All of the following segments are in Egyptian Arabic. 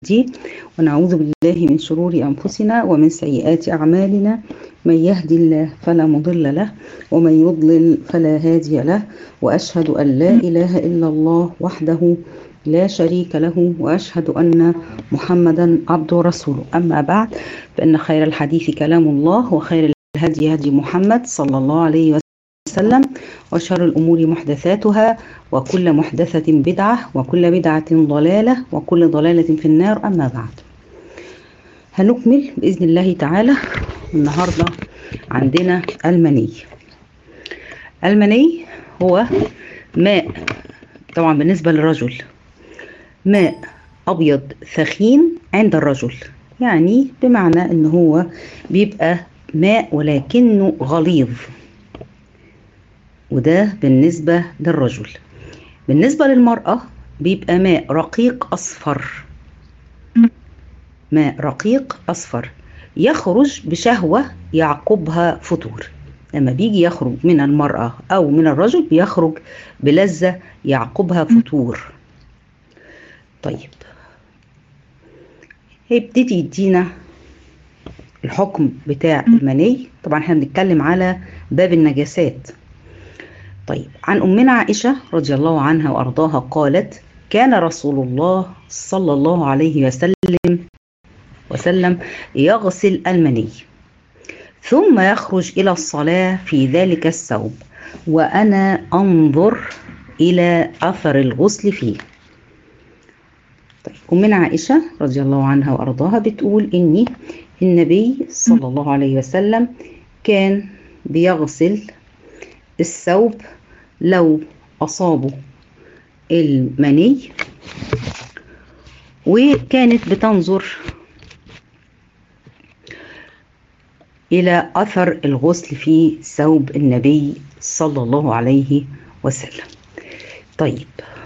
دي ونعوذ بالله من شرور أنفسنا ومن سيئات أعمالنا من يهدي الله فلا مضل له ومن يضلل فلا هادي له وأشهد أن لا إله إلا الله وحده لا شريك له وأشهد أن محمدا عبده ورسوله أما بعد فإن خير الحديث كلام الله وخير الهدي هدي محمد صلى الله عليه وسلم وشر الأمور محدثاتها وكل محدثة بدعة وكل بدعة ضلالة وكل ضلالة في النار أما بعد هنكمل بإذن الله تعالى النهاردة عندنا المني المني هو ماء طبعا بالنسبة للرجل ماء أبيض ثخين عند الرجل يعني بمعنى أنه هو بيبقى ماء ولكنه غليظ وده بالنسبة للرجل بالنسبة للمرأة بيبقى ماء رقيق أصفر ماء رقيق أصفر يخرج بشهوة يعقبها فتور لما بيجي يخرج من المرأة أو من الرجل بيخرج بلذة يعقبها فتور طيب هيبتدي يدينا الحكم بتاع المني طبعا احنا بنتكلم على باب النجاسات طيب عن أمنا عائشة رضي الله عنها وأرضاها قالت كان رسول الله صلى الله عليه وسلم وسلم يغسل المني ثم يخرج إلى الصلاة في ذلك الثوب وأنا أنظر إلى أثر الغسل فيه طيب أمنا عائشة رضي الله عنها وأرضاها بتقول إني النبي صلى الله عليه وسلم كان بيغسل الثوب لو أصابه المني وكانت بتنظر إلى أثر الغسل في ثوب النبي صلى الله عليه وسلم طيب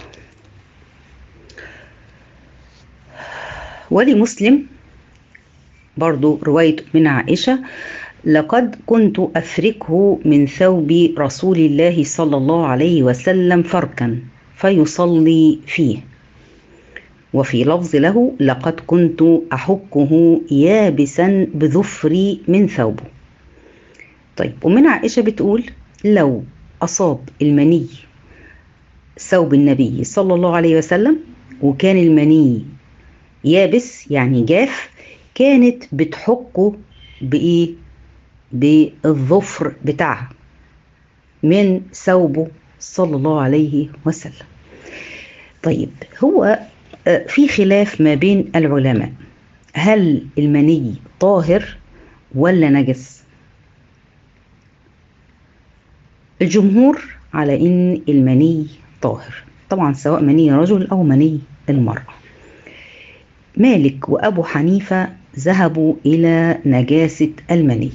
ولمسلم برضو رواية من عائشة لقد كنت أفركه من ثوب رسول الله صلى الله عليه وسلم فركا فيصلي فيه وفي لفظ له لقد كنت أحكه يابسا بظفري من ثوبه طيب ومن عائشة بتقول لو أصاب المني ثوب النبي صلى الله عليه وسلم وكان المني يابس يعني جاف كانت بتحكه بإيه بالظفر بتاعها من ثوبه صلى الله عليه وسلم طيب هو في خلاف ما بين العلماء هل المني طاهر ولا نجس الجمهور على ان المني طاهر طبعا سواء مني رجل او مني المرأة مالك وابو حنيفة ذهبوا الى نجاسة المني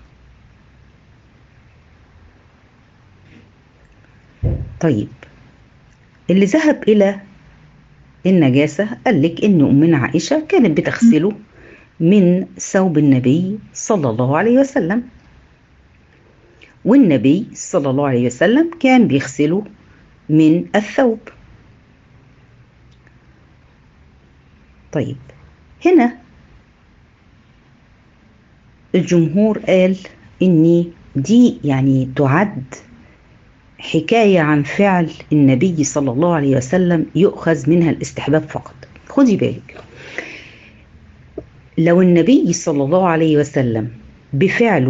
طيب اللي ذهب إلى النجاسة قال لك إن أمنا عائشة كانت بتغسله من ثوب النبي صلى الله عليه وسلم والنبي صلى الله عليه وسلم كان بيغسله من الثوب طيب هنا الجمهور قال إن دي يعني تعد حكاية عن فعل النبي صلى الله عليه وسلم يؤخذ منها الاستحباب فقط خدي بالك لو النبي صلى الله عليه وسلم بفعله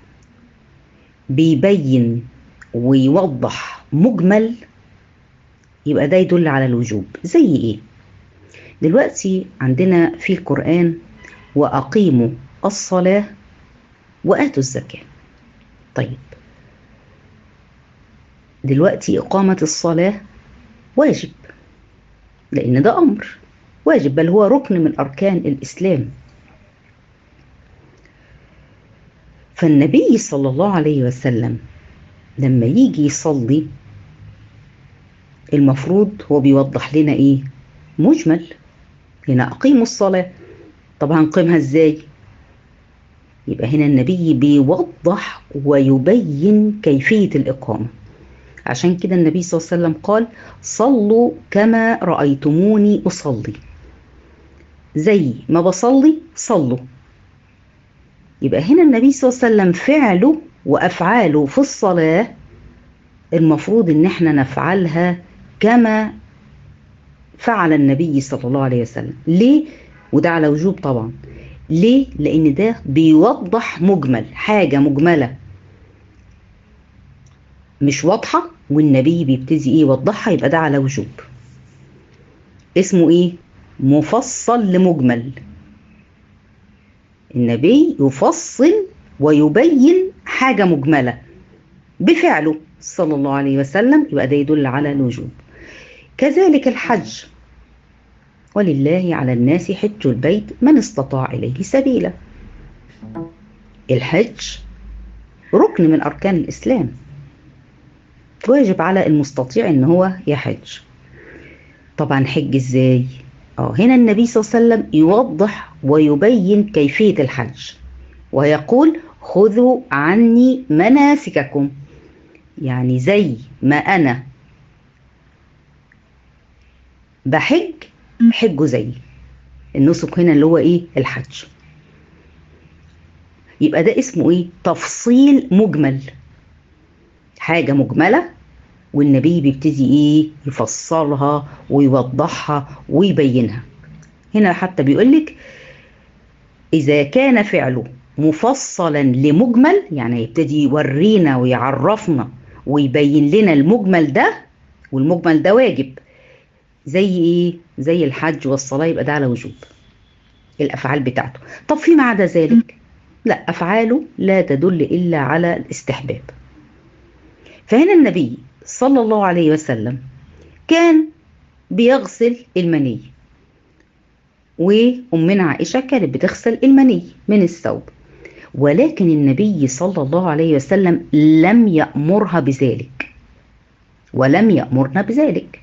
بيبين ويوضح مجمل يبقى ده يدل على الوجوب زي ايه دلوقتي عندنا في القرآن وأقيموا الصلاة وآتوا الزكاة طيب دلوقتي إقامة الصلاة واجب لأن ده أمر واجب بل هو ركن من أركان الإسلام فالنبي صلى الله عليه وسلم لما يجي يصلي المفروض هو بيوضح لنا إيه مجمل هنا أقيموا الصلاة طبعا قيمها إزاي يبقى هنا النبي بيوضح ويبين كيفية الإقامة عشان كده النبي صلى الله عليه وسلم قال صلوا كما رأيتموني أصلي زي ما بصلي صلوا يبقى هنا النبي صلى الله عليه وسلم فعله وأفعاله في الصلاة المفروض إن احنا نفعلها كما فعل النبي صلى الله عليه وسلم ليه؟ وده على وجوب طبعا ليه؟ لأن ده بيوضح مجمل حاجة مجملة مش واضحة والنبي بيبتدي ايه يوضحها يبقى ده على وجوب اسمه ايه مفصل لمجمل النبي يفصل ويبين حاجة مجملة بفعله صلى الله عليه وسلم يبقى ده يدل على الوجوب كذلك الحج ولله على الناس حج البيت من استطاع إليه سبيلا الحج ركن من أركان الإسلام واجب على المستطيع ان هو يحج طبعا حج ازاي اه هنا النبي صلى الله عليه وسلم يوضح ويبين كيفية الحج ويقول خذوا عني مناسككم يعني زي ما انا بحج حجوا زي النسك هنا اللي هو ايه الحج يبقى ده اسمه ايه تفصيل مجمل حاجة مجملة والنبي بيبتدي ايه يفسرها ويوضحها ويبينها هنا حتى بيقولك إذا كان فعله مفصلا لمجمل يعني يبتدي يورينا ويعرفنا ويبين لنا المجمل ده والمجمل ده واجب زي ايه زي الحج والصلاة يبقى ده على وجوب الأفعال بتاعته طب فيما عدا ذلك لا أفعاله لا تدل إلا على الاستحباب فهنا النبي صلى الله عليه وسلم كان بيغسل المني وأمنا عائشة كانت بتغسل المني من الثوب ولكن النبي صلى الله عليه وسلم لم يأمرها بذلك ولم يأمرنا بذلك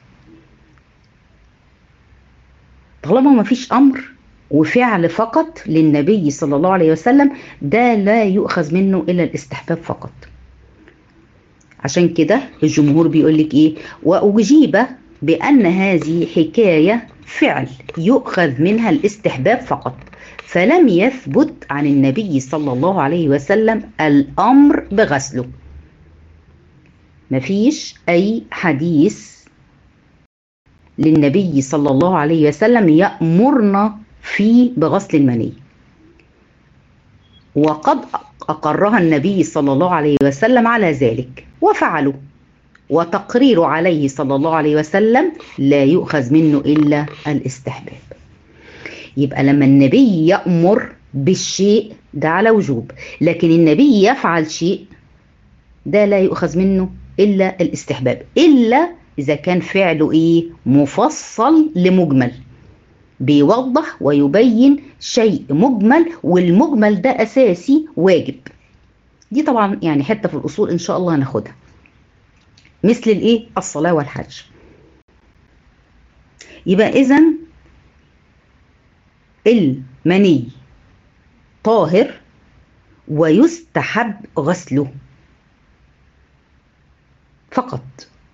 طالما ما فيش أمر وفعل فقط للنبي صلى الله عليه وسلم ده لا يؤخذ منه إلا الاستحباب فقط عشان كده الجمهور بيقول لك ايه واجيب بان هذه حكايه فعل يؤخذ منها الاستحباب فقط فلم يثبت عن النبي صلى الله عليه وسلم الامر بغسله مفيش اي حديث للنبي صلى الله عليه وسلم يامرنا فيه بغسل المني وقد أقرها النبي صلى الله عليه وسلم على ذلك وفعلوا وتقرير عليه صلى الله عليه وسلم لا يؤخذ منه إلا الاستحباب يبقى لما النبي يأمر بالشيء ده على وجوب لكن النبي يفعل شيء ده لا يؤخذ منه إلا الاستحباب إلا إذا كان فعله إيه مفصل لمجمل بيوضح ويبين شيء مجمل والمجمل ده اساسي واجب دي طبعا يعني حته في الاصول ان شاء الله هناخدها مثل الايه الصلاه والحج يبقى اذا المني طاهر ويستحب غسله فقط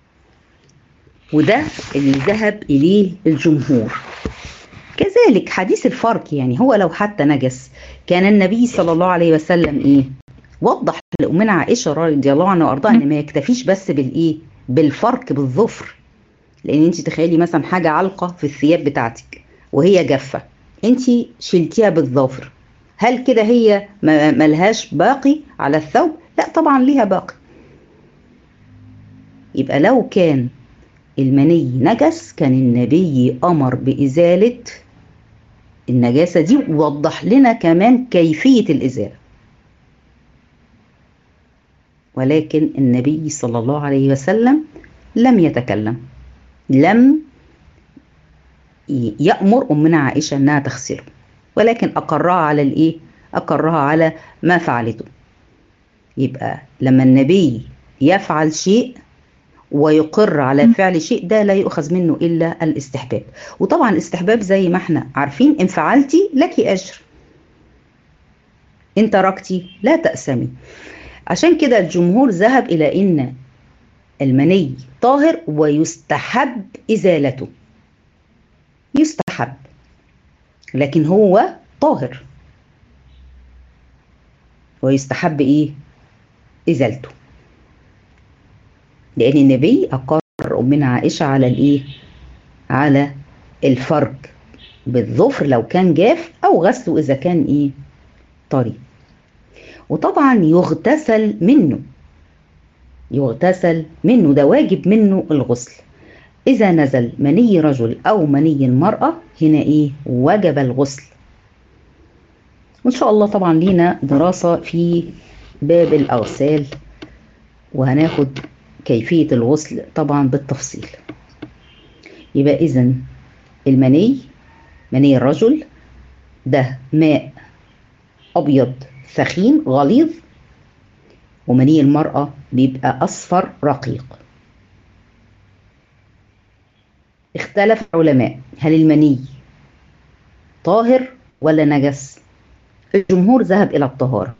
وده اللي ذهب اليه الجمهور كذلك حديث الفرق يعني هو لو حتى نجس كان النبي صلى الله عليه وسلم ايه وضح لأمنا عائشة رضي الله عنها وارضاها ان ما يكتفيش بس بالايه بالفرق بالظفر لان انت تخيلي مثلا حاجة علقة في الثياب بتاعتك وهي جافة انت شلتيها بالظفر هل كده هي ملهاش باقي على الثوب لا طبعا ليها باقي يبقى لو كان المني نجس كان النبي أمر بإزالة النجاسة دي ووضح لنا كمان كيفية الإزالة ولكن النبي صلى الله عليه وسلم لم يتكلم لم يأمر أمنا عائشة أنها تغسله ولكن أقرها على الإيه؟ أقرها على ما فعلته يبقى لما النبي يفعل شيء ويقر على فعل شيء ده لا يؤخذ منه إلا الاستحباب وطبعا الاستحباب زي ما احنا عارفين إن فعلتي لك أجر إن تركتي لا تأسمي عشان كده الجمهور ذهب إلى إن المني طاهر ويستحب إزالته يستحب لكن هو طاهر ويستحب ايه ازالته لان النبي اقر امنا عائشه على الايه على الفرج بالظفر لو كان جاف او غسله اذا كان ايه طري وطبعا يغتسل منه يغتسل منه ده واجب منه الغسل إذا نزل مني رجل أو مني المرأة هنا إيه وجب الغسل وإن شاء الله طبعا لينا دراسة في باب الأغسال وهناخد كيفية الغسل طبعا بالتفصيل يبقى إذا المني مني الرجل ده ماء أبيض ثخين غليظ ومني المرأة بيبقى أصفر رقيق اختلف العلماء هل المني طاهر ولا نجس الجمهور ذهب إلى الطهارة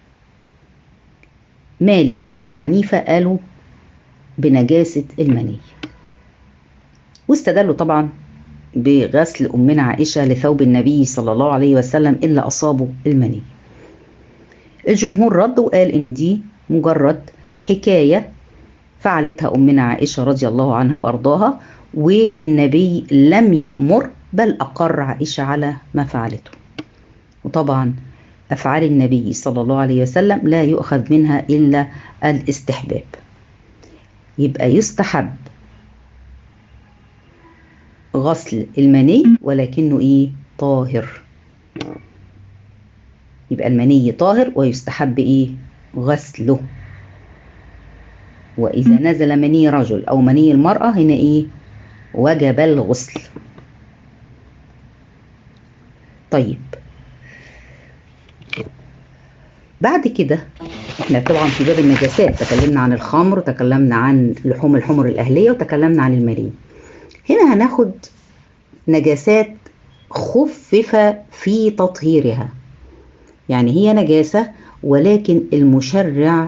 مالك حنيفة قالوا بنجاسة المني واستدلوا طبعا بغسل أمنا عائشة لثوب النبي صلى الله عليه وسلم إلا أصابه المني الجمهور رد وقال إن دي مجرد حكاية فعلتها أمنا عائشة رضي الله عنها وأرضاها والنبي لم يمر بل أقر عائشة على ما فعلته وطبعا أفعال النبي صلى الله عليه وسلم لا يؤخذ منها إلا الاستحباب يبقى يستحب غسل المني ولكنه إيه طاهر يبقى المني طاهر ويستحب إيه غسله وإذا نزل مني رجل أو مني المرأة هنا إيه وجب الغسل طيب بعد كده احنا طبعا في باب النجاسات تكلمنا عن الخمر وتكلمنا عن لحوم الحمر الأهلية وتكلمنا عن المري هنا هناخد نجاسات خفف في تطهيرها يعني هي نجاسة ولكن المشرع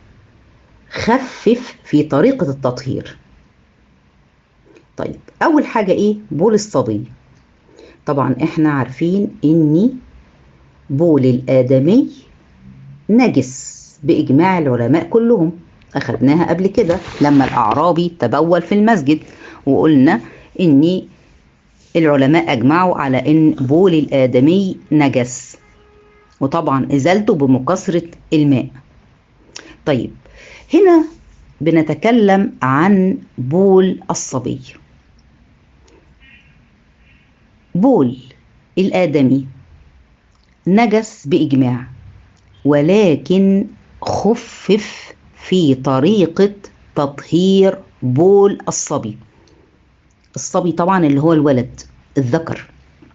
خفف في طريقة التطهير طيب أول حاجة إيه بول الصبي طبعا إحنا عارفين إن بول الآدمي نجس بإجماع العلماء كلهم أخدناها قبل كده لما الأعرابي تبول في المسجد وقلنا إن العلماء أجمعوا على إن بول الآدمي نجس وطبعا إزالته بمكثرة الماء طيب هنا بنتكلم عن بول الصبي بول الآدمي نجس بإجماع ولكن خفف في طريقة تطهير بول الصبي الصبي طبعا اللي هو الولد الذكر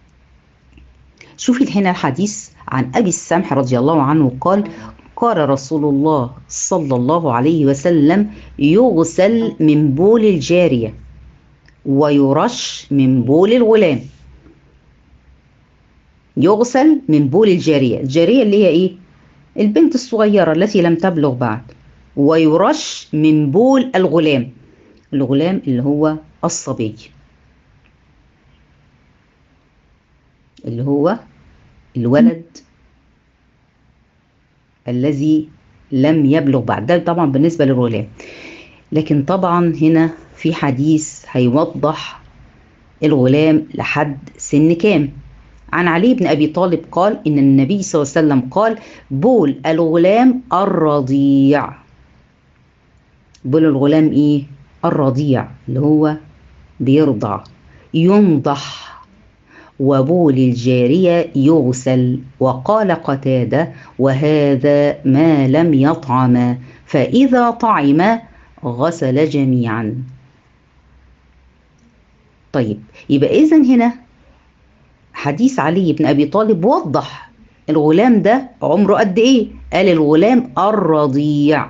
شوفي هنا الحديث عن أبي السمح رضي الله عنه قال قال رسول الله صلى الله عليه وسلم يغسل من بول الجارية ويرش من بول الغلام يغسل من بول الجارية الجارية اللي هي ايه البنت الصغيرة التي لم تبلغ بعد ويرش من بول الغلام الغلام اللي هو الصبي اللي هو الولد الذي لم يبلغ بعد ده طبعا بالنسبة للغلام لكن طبعا هنا في حديث هيوضح الغلام لحد سن كام عن علي بن أبي طالب قال إن النبي صلى الله عليه وسلم قال بول الغلام الرضيع بول الغلام إيه الرضيع اللي هو بيرضع ينضح وبول الجارية يغسل وقال قتادة وهذا ما لم يطعم فإذا طعم غسل جميعا طيب يبقى إذا هنا حديث علي بن أبي طالب وضح الغلام ده عمره قد إيه قال الغلام الرضيع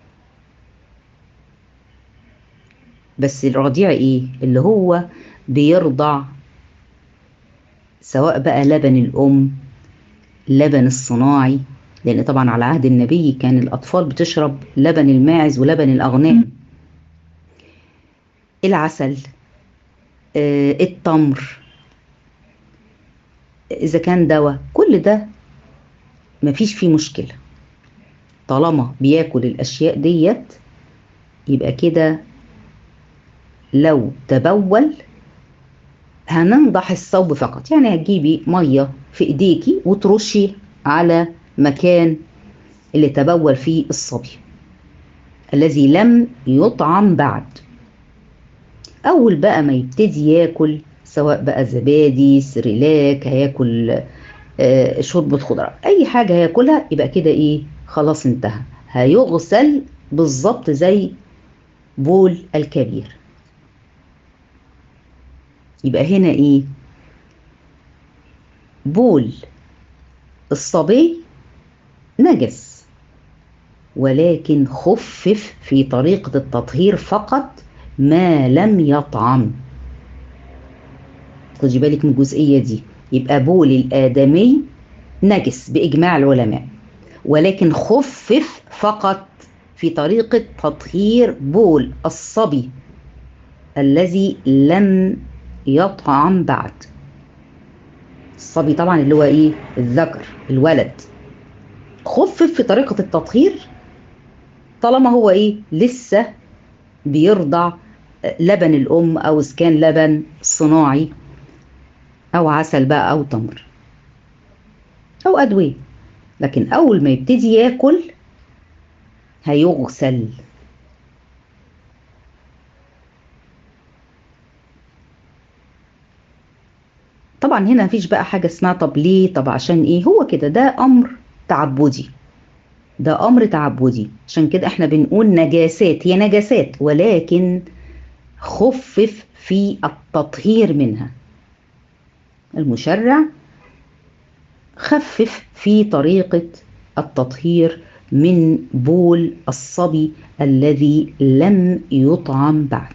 بس الرضيع إيه اللي هو بيرضع سواء بقى لبن الأم لبن الصناعي لأن طبعا على عهد النبي كان الأطفال بتشرب لبن الماعز ولبن الأغنام العسل آه، التمر إذا كان دواء كل ده مفيش فيه مشكلة طالما بياكل الأشياء ديت يبقى كده لو تبول هننضح الثوب فقط يعني هتجيبي مية في ايديكي وترشي على مكان اللي تبول فيه الصبي الذي لم يطعم بعد أول بقى ما يبتدي ياكل سواء بقى زبادي سريلاك هياكل آه شوربة خضار أي حاجة هياكلها يبقى كده إيه خلاص انتهى هيغسل بالظبط زي بول الكبير يبقى هنا ايه بول الصبي نجس ولكن خفف في طريقة التطهير فقط ما لم يطعم خدي بالك من الجزئية دي يبقى بول الآدمي نجس بإجماع العلماء ولكن خفف فقط في طريقة تطهير بول الصبي الذي لم يطعم بعد الصبي طبعا اللي هو ايه الذكر الولد خفف في طريقة التطهير طالما هو ايه لسه بيرضع لبن الام او اذا كان لبن صناعي او عسل بقى او تمر او ادويه لكن اول ما يبتدي ياكل هيغسل طبعا هنا مفيش بقى حاجة اسمها طب ليه طب عشان ايه هو كده ده امر تعبدي ده امر تعبدي عشان كده احنا بنقول نجاسات هي نجاسات ولكن خفف في التطهير منها المشرع خفف في طريقة التطهير من بول الصبي الذي لم يطعم بعد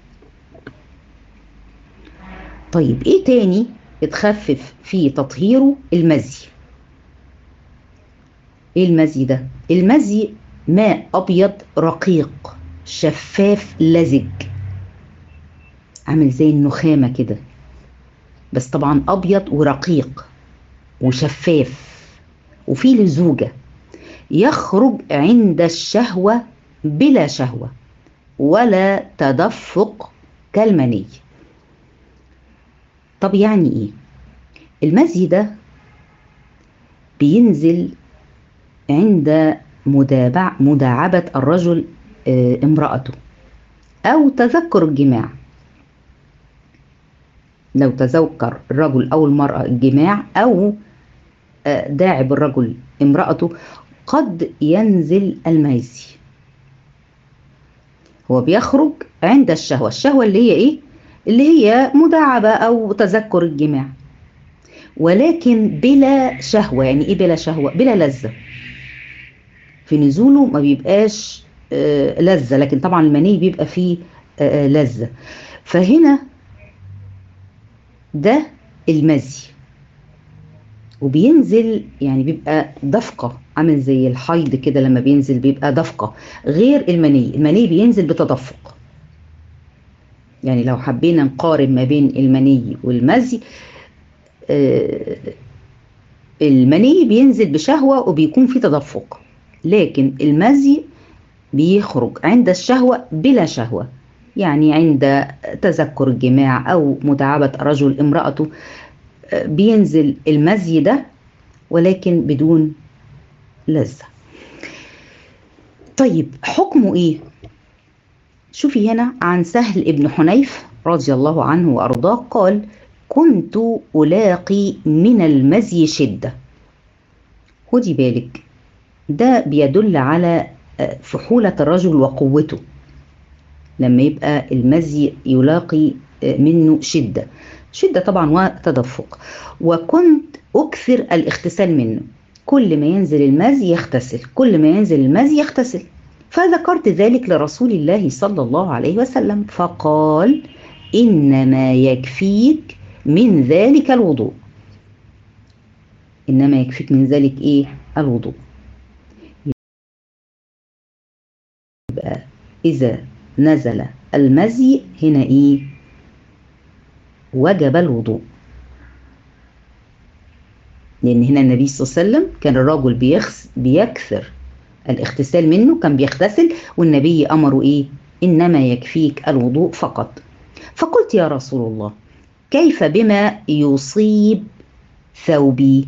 طيب ايه تاني اتخفف في تطهيره المزي ايه المزي ده المزي ماء ابيض رقيق شفاف لزج عامل زي النخامه كده بس طبعا ابيض ورقيق وشفاف وفيه لزوجه يخرج عند الشهوه بلا شهوه ولا تدفق كالمني طب يعني ايه المزي ده بينزل عند مدابع مداعبة الرجل امرأته أو تذكر الجماع لو تذكر الرجل أو المرأة الجماع أو داعب الرجل امرأته قد ينزل الميزي هو بيخرج عند الشهوة الشهوة اللي هي ايه اللي هي مداعبة أو تذكر الجماع ولكن بلا شهوة يعني إيه بلا شهوة بلا لذة في نزوله ما بيبقاش آه لذة لكن طبعا المني بيبقى فيه آه لذة فهنا ده المزي وبينزل يعني بيبقى دفقة عامل زي الحيض كده لما بينزل بيبقى دفقة غير المني المني بينزل بتدفق يعني لو حبينا نقارن ما بين المني والمزي آه المني بينزل بشهوة وبيكون في تدفق لكن المزي بيخرج عند الشهوة بلا شهوة يعني عند تذكر الجماع أو مداعبة رجل امرأته آه بينزل المزي ده ولكن بدون لذة طيب حكمه ايه شوفي هنا عن سهل ابن حنيف رضي الله عنه وأرضاه قال كنت ألاقي من المزي شدة خدي بالك ده بيدل على فحولة الرجل وقوته لما يبقى المزي يلاقي منه شدة شدة طبعا وتدفق وكنت أكثر الاغتسال منه كل ما ينزل المزي يغتسل كل ما ينزل المزي يغتسل فذكرت ذلك لرسول الله صلى الله عليه وسلم فقال إنما يكفيك من ذلك الوضوء إنما يكفيك من ذلك إيه الوضوء يبقى إذا نزل المزي هنا إيه وجب الوضوء لان هنا النبي صلى الله عليه وسلم كان الرجل بيخس بيكثر الاغتسال منه كان بيغتسل والنبي امره ايه انما يكفيك الوضوء فقط فقلت يا رسول الله كيف بما يصيب ثوبي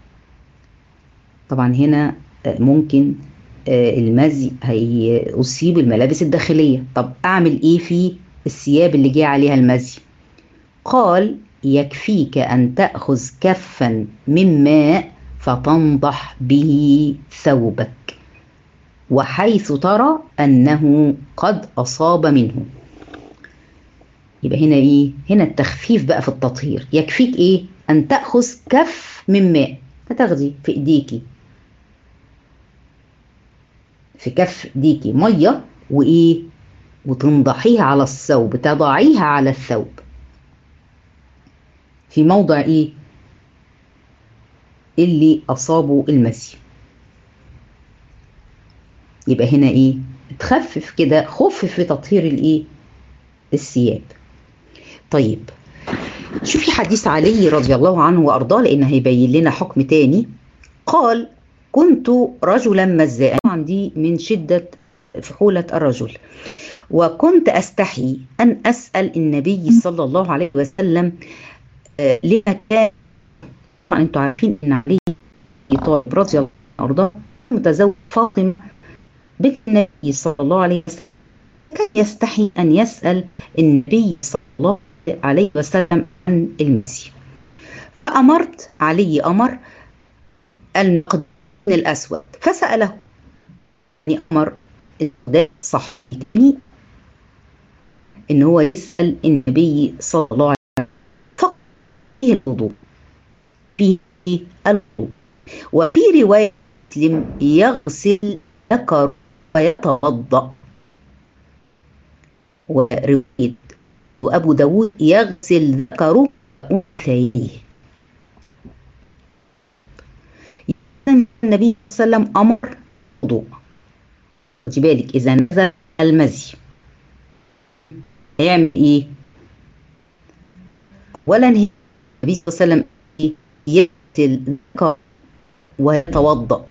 طبعا هنا ممكن المزي هيصيب الملابس الداخليه طب اعمل ايه في الثياب اللي جه عليها المزي قال يكفيك ان تاخذ كفا من ماء فتنضح به ثوبك وحيث ترى انه قد اصاب منه يبقى هنا ايه هنا التخفيف بقى في التطهير يكفيك ايه ان تاخذ كف من ماء فتاخدي في ايديكي في كف ايديكي ميه وايه وتنضحيها على الثوب تضعيها على الثوب في موضع ايه اللي اصابه المسي يبقى هنا ايه تخفف كده خفف في تطهير الايه الثياب طيب شوفي حديث علي رضي الله عنه وارضاه لان هيبين لنا حكم تاني قال كنت رجلا مزاء عندي من شده فحوله الرجل وكنت استحي ان اسال النبي صلى الله عليه وسلم آه لما كان طبعا انتوا عارفين ان علي طالب رضي الله عنه وارضاه متزوج فاطمه بنت النبي صلى الله عليه وسلم كان يستحي ان يسال النبي صلى الله عليه وسلم عن المسيح فامرت علي امر المقدون الاسود فساله يعني امر صحيح ان هو يسال النبي صلى الله عليه وسلم فقط فيه الوضوء فيه الوضوء وفي روايه مسلم يغسل ذكر ويتوضا وروايه وابو داود يغسل ذكره وانثيه النبي صلى الله عليه وسلم امر وضوء خدي بالك اذا نزل المزي هيعمل ايه ولا النبي صلى الله عليه وسلم يغسل ذكره ويتوضا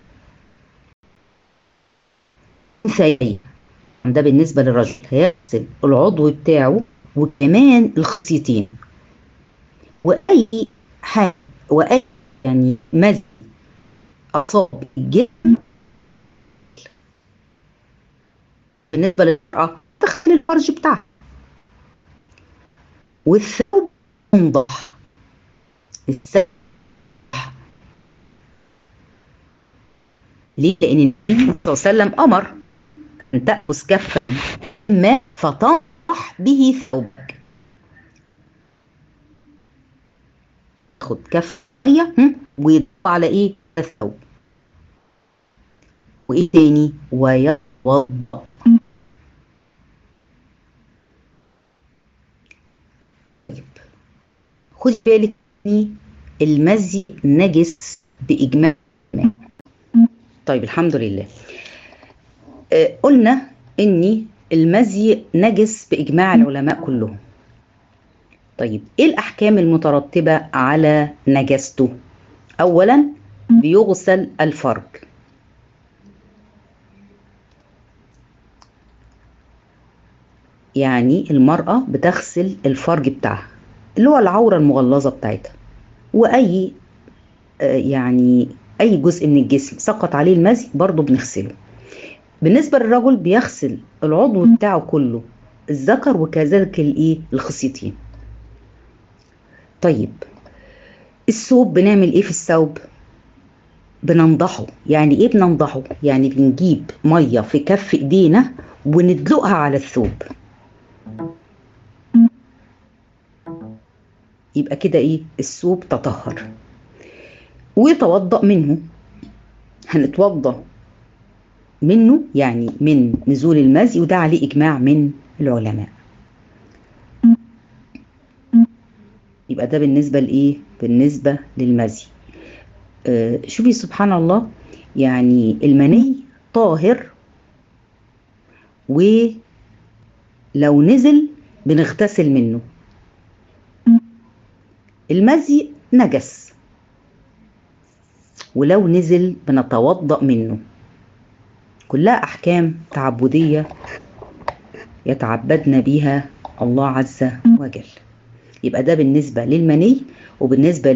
انثيه ده بالنسبه للرجل هيغسل العضو بتاعه وكمان الخصيتين واي حاجه واي يعني مزي اصاب الجسم بالنسبه للمراه تغسل الفرج بتاعها والثوب ينضح الثوب ليه؟ لأن النبي صلى الله عليه وسلم أمر أن تأخذ كفا ما فتنضح به ثوبك خد كف ويضع على ايه الثوب وايه تاني ويتوضا طيب خدي بالك المزي نجس باجماع طيب الحمد لله آه قلنا ان المزي نجس باجماع العلماء كلهم طيب ايه الاحكام المترتبه على نجاسته اولا بيغسل الفرج يعني المراه بتغسل الفرج بتاعها اللي هو العوره المغلظه بتاعتها واي آه يعني اي جزء من الجسم سقط عليه المزي برضه بنغسله بالنسبه للرجل بيغسل العضو بتاعه كله الذكر وكذلك الايه الخصيتين طيب الثوب بنعمل ايه في الثوب بننضحه يعني ايه بننضحه يعني بنجيب ميه في كف ايدينا وندلقها على الثوب يبقى كده ايه الثوب تطهر ويتوضا منه هنتوضا منه يعني من نزول المزي وده عليه اجماع من العلماء يبقى ده بالنسبه لايه بالنسبه للمزي آه شوفي سبحان الله يعني المني طاهر ولو نزل بنغتسل منه المزي نجس ولو نزل بنتوضأ منه كلها أحكام تعبدية يتعبدنا بها الله عز وجل يبقى ده بالنسبة للمني وبالنسبة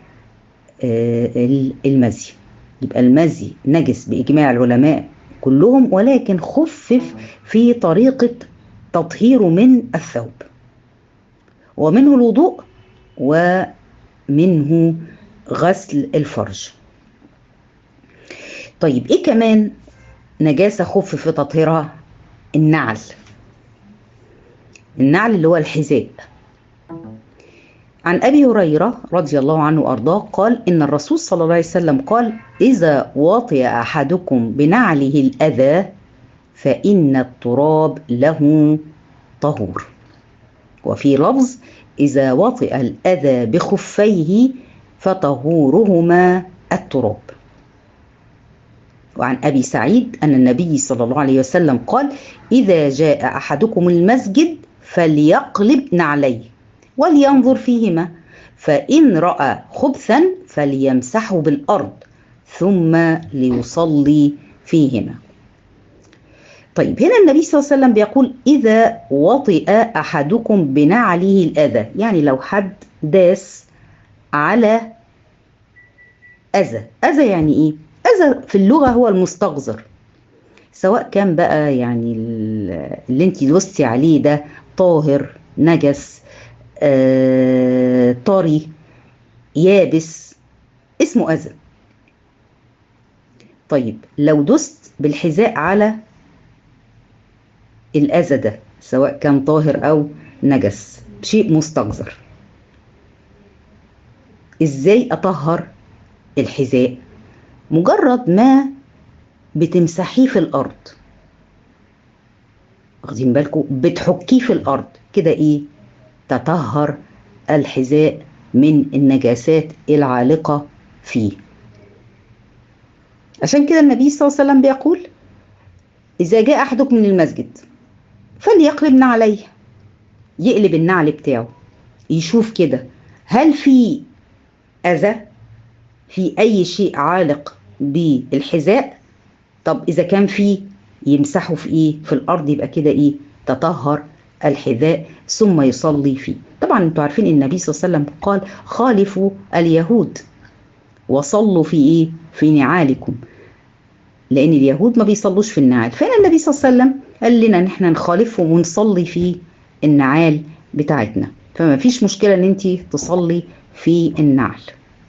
للمزي يبقى المزي نجس بإجماع العلماء كلهم ولكن خفف في طريقة تطهيره من الثوب ومنه الوضوء ومنه غسل الفرج طيب ايه كمان نجاسة خف في تطهيرها النعل النعل اللي هو الحذاء عن ابي هريره رضي الله عنه وارضاه قال ان الرسول صلى الله عليه وسلم قال اذا وطئ احدكم بنعله الاذى فان التراب له طهور وفي لفظ اذا وطئ الاذى بخفيه فطهورهما التراب وعن ابي سعيد ان النبي صلى الله عليه وسلم قال اذا جاء احدكم المسجد فليقلب نعليه ولينظر فيهما فإن رأى خبثا فليمسحه بالأرض ثم ليصلي فيهما طيب هنا النبي صلى الله عليه وسلم بيقول إذا وطئ أحدكم بنعله الأذى يعني لو حد داس على أذى أذى يعني إيه؟ أذى في اللغة هو المستغزر سواء كان بقى يعني اللي انت دوستي عليه ده طاهر نجس آه، طري يابس اسمه أذى طيب لو دست بالحذاء على الأذى ده سواء كان طاهر أو نجس شيء مستقذر إزاي أطهر الحذاء مجرد ما بتمسحيه في الأرض واخدين بالكم بتحكيه في الأرض كده إيه تطهر الحذاء من النجاسات العالقة فيه عشان كده النبي صلى الله عليه وسلم بيقول إذا جاء أحدكم من المسجد فليقلب نعليه يقلب النعل بتاعه يشوف كده هل في أذى في أي شيء عالق بالحذاء طب إذا كان في يمسحه في إيه في الأرض يبقى كده إيه تطهر الحذاء ثم يصلي فيه طبعا انتوا عارفين ان النبي صلى الله عليه وسلم قال خالفوا اليهود وصلوا في ايه في نعالكم لان اليهود ما بيصلوش في النعال فهنا النبي صلى الله عليه وسلم قال لنا ان احنا نخالفهم ونصلي في النعال بتاعتنا فما فيش مشكله ان انت تصلي في النعل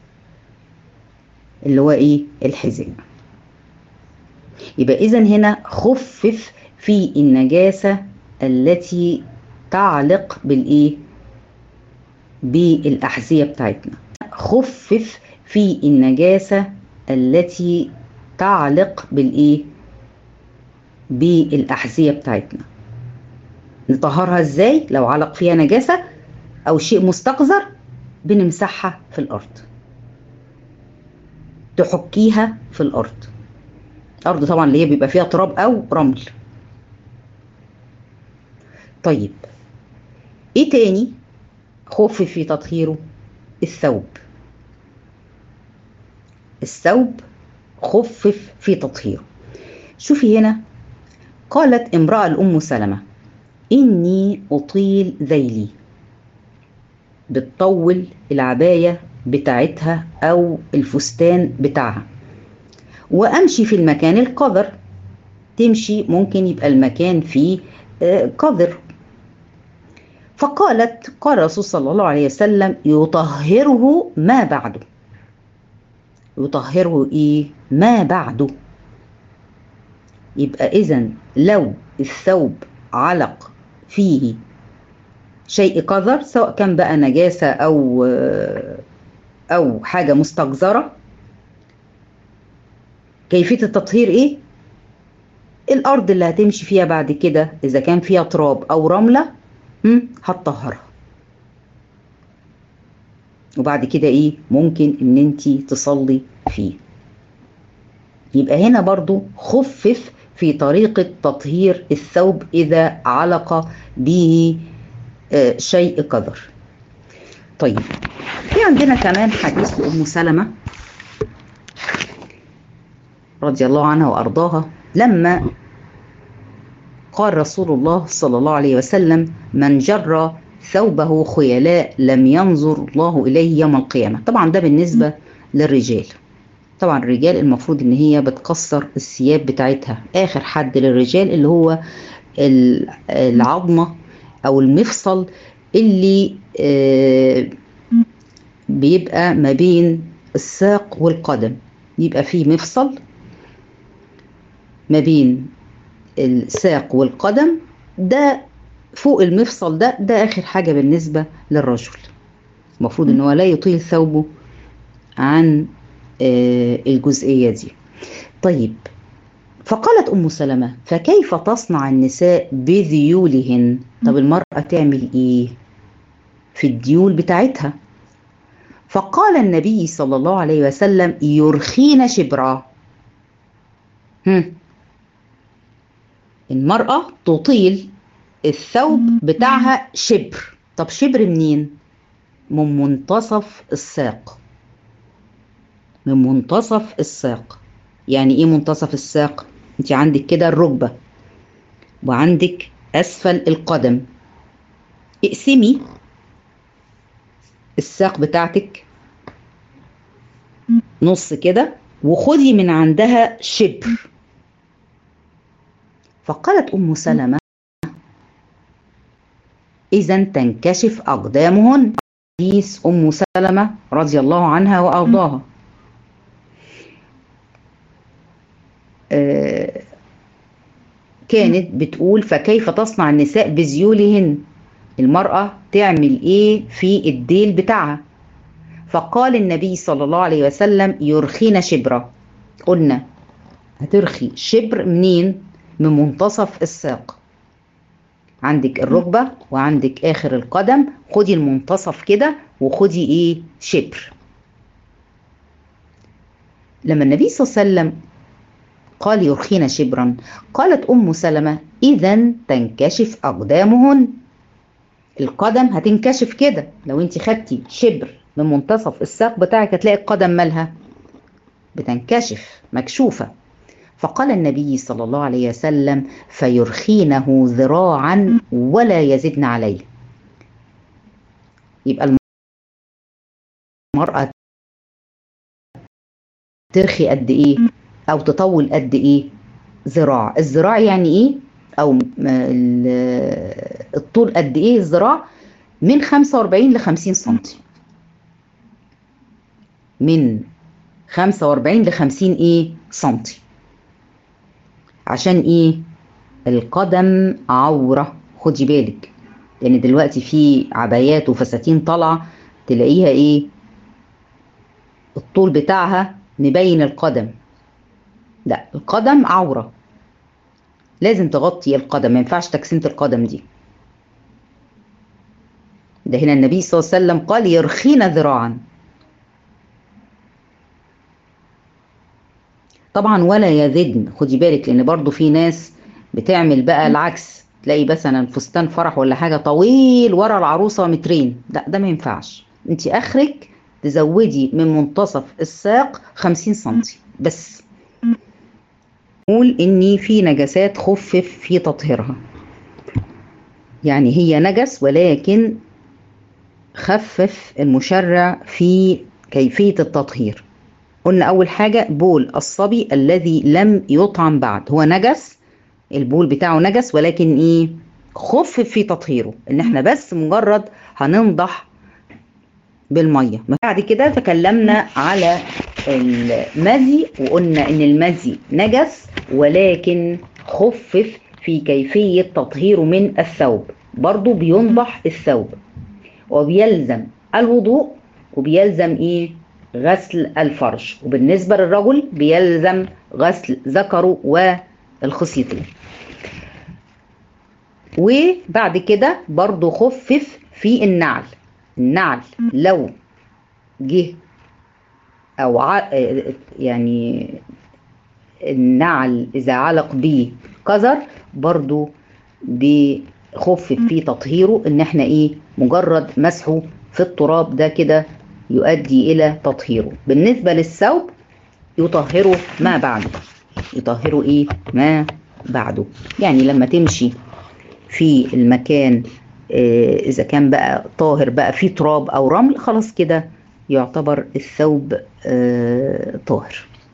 اللي هو ايه الحذاء يبقى اذا هنا خفف في النجاسه التي تعلق بالايه بالاحذيه بتاعتنا خفف في النجاسه التي تعلق بالايه بالاحذيه بتاعتنا نطهرها ازاي لو علق فيها نجاسه او شيء مستقذر بنمسحها في الارض تحكيها في الارض الارض طبعا اللي هي بيبقى فيها تراب او رمل طيب ايه تاني خف في تطهيره الثوب الثوب خفف في تطهيره شوفي هنا قالت امرأة الأم سلمة إني أطيل ذيلي بتطول العباية بتاعتها أو الفستان بتاعها وأمشي في المكان القذر تمشي ممكن يبقى المكان فيه قذر فقالت قال الرسول صلى الله عليه وسلم يطهره ما بعده يطهره ايه ما بعده يبقى اذا لو الثوب علق فيه شيء قذر سواء كان بقى نجاسة أو أو حاجة مستقذرة كيفية التطهير إيه؟ الأرض اللي هتمشي فيها بعد كده إذا كان فيها تراب أو رملة هتطهرها وبعد كده إيه؟ ممكن إن أنت تصلي فيه يبقى هنا برضو خفف في طريقة تطهير الثوب إذا علق به شيء قذر طيب في عندنا كمان حديث لأم سلمة رضي الله عنها وأرضاها لما قال رسول الله صلى الله عليه وسلم من جر ثوبه خيلاء لم ينظر الله إليه يوم القيامة طبعا ده بالنسبة للرجال طبعا الرجال المفروض ان هي بتكسر الثياب بتاعتها اخر حد للرجال اللي هو العظمة او المفصل اللي بيبقى ما بين الساق والقدم يبقى فيه مفصل ما بين الساق والقدم ده فوق المفصل ده ده اخر حاجه بالنسبه للرجل المفروض ان هو لا يطيل ثوبه عن الجزئيه دي طيب فقالت ام سلمه فكيف تصنع النساء بذيولهن طب المراه تعمل ايه في الديول بتاعتها فقال النبي صلى الله عليه وسلم يرخين شبرا هم. المرأة تطيل الثوب بتاعها شبر طب شبر منين من منتصف الساق من منتصف الساق يعني ايه منتصف الساق انت عندك كده الركبة وعندك اسفل القدم اقسمي الساق بتاعتك نص كده وخدي من عندها شبر فقالت ام سلمه اذا تنكشف اقدامهن حديث ام سلمه رضي الله عنها وارضاها آه كانت بتقول فكيف تصنع النساء بذيولهن المرأة تعمل ايه في الديل بتاعها فقال النبي صلى الله عليه وسلم يرخين شبرا قلنا هترخي شبر منين من منتصف الساق عندك الركبة وعندك آخر القدم خدي المنتصف كده وخدي إيه شبر لما النبي صلى الله عليه وسلم قال يرخين شبرا قالت أم سلمة إذا تنكشف أقدامهن القدم هتنكشف كده لو انت خدتي شبر من منتصف الساق بتاعك هتلاقي القدم مالها بتنكشف مكشوفه فقال النبي صلى الله عليه وسلم فيرخينه ذراعا ولا يزدن عليه يبقى المرأة ترخي قد ايه او تطول قد ايه ذراع الذراع يعني ايه او الطول قد ايه الذراع من 45 ل 50 سم من 45 ل 50 ايه سنتي عشان ايه القدم عورة خدي بالك لان يعني دلوقتي في عبايات وفساتين طالعة تلاقيها ايه الطول بتاعها مبين القدم لا القدم عورة لازم تغطي القدم ما ينفعش تكسنة القدم دي ده هنا النبي صلى الله عليه وسلم قال يرخين ذراعا طبعا ولا يزدن خدي بالك لان برضو في ناس بتعمل بقى العكس تلاقي مثلا فستان فرح ولا حاجه طويل ورا العروسه مترين لا ده ما ينفعش انت اخرك تزودي من منتصف الساق 50 سم بس نقول ان في نجاسات خفف في تطهيرها يعني هي نجس ولكن خفف المشرع في كيفيه التطهير قلنا أول حاجة بول الصبي الذي لم يطعم بعد هو نجس البول بتاعه نجس ولكن إيه خفف في تطهيره إن إحنا بس مجرد هننضح بالمية بعد كده تكلمنا على المزي وقلنا إن المزي نجس ولكن خفف في كيفية تطهيره من الثوب برضو بينضح الثوب وبيلزم الوضوء وبيلزم إيه غسل الفرج وبالنسبة للرجل بيلزم غسل ذكره والخصيتين وبعد كده برضو خفف في النعل النعل لو جه او ع... يعني النعل اذا علق بيه قذر برضو بخفف في تطهيره ان احنا ايه مجرد مسحه في التراب ده كده يؤدي الى تطهيره بالنسبه للثوب يطهره ما بعده يطهره ايه ما بعده يعني لما تمشي في المكان آه، اذا كان بقى طاهر بقى فيه تراب او رمل خلاص كده يعتبر الثوب آه، طاهر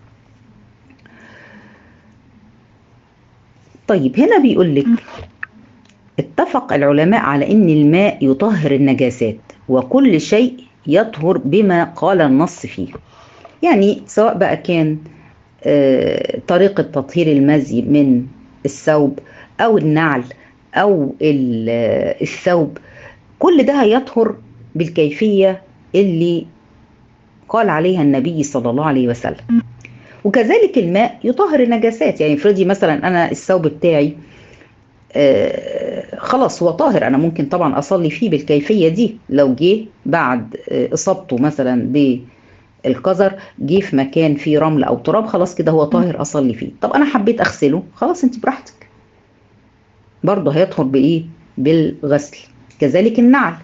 طيب هنا بيقول لك اتفق العلماء على ان الماء يطهر النجاسات وكل شيء يطهر بما قال النص فيه يعني سواء بقى كان آه، طريقة تطهير المزي من الثوب أو النعل أو ال- آه، الثوب كل ده هيطهر بالكيفية اللي قال عليها النبي صلى الله عليه وسلم وكذلك الماء يطهر النجاسات يعني افرضي مثلا أنا الثوب بتاعي آه، خلاص هو طاهر انا ممكن طبعا اصلي فيه بالكيفيه دي لو جه بعد آه، اصابته مثلا بالقذر جه في مكان فيه رمل او تراب خلاص كده هو طاهر اصلي فيه طب انا حبيت اغسله خلاص انت براحتك برضه هيطهر بايه بالغسل كذلك النعل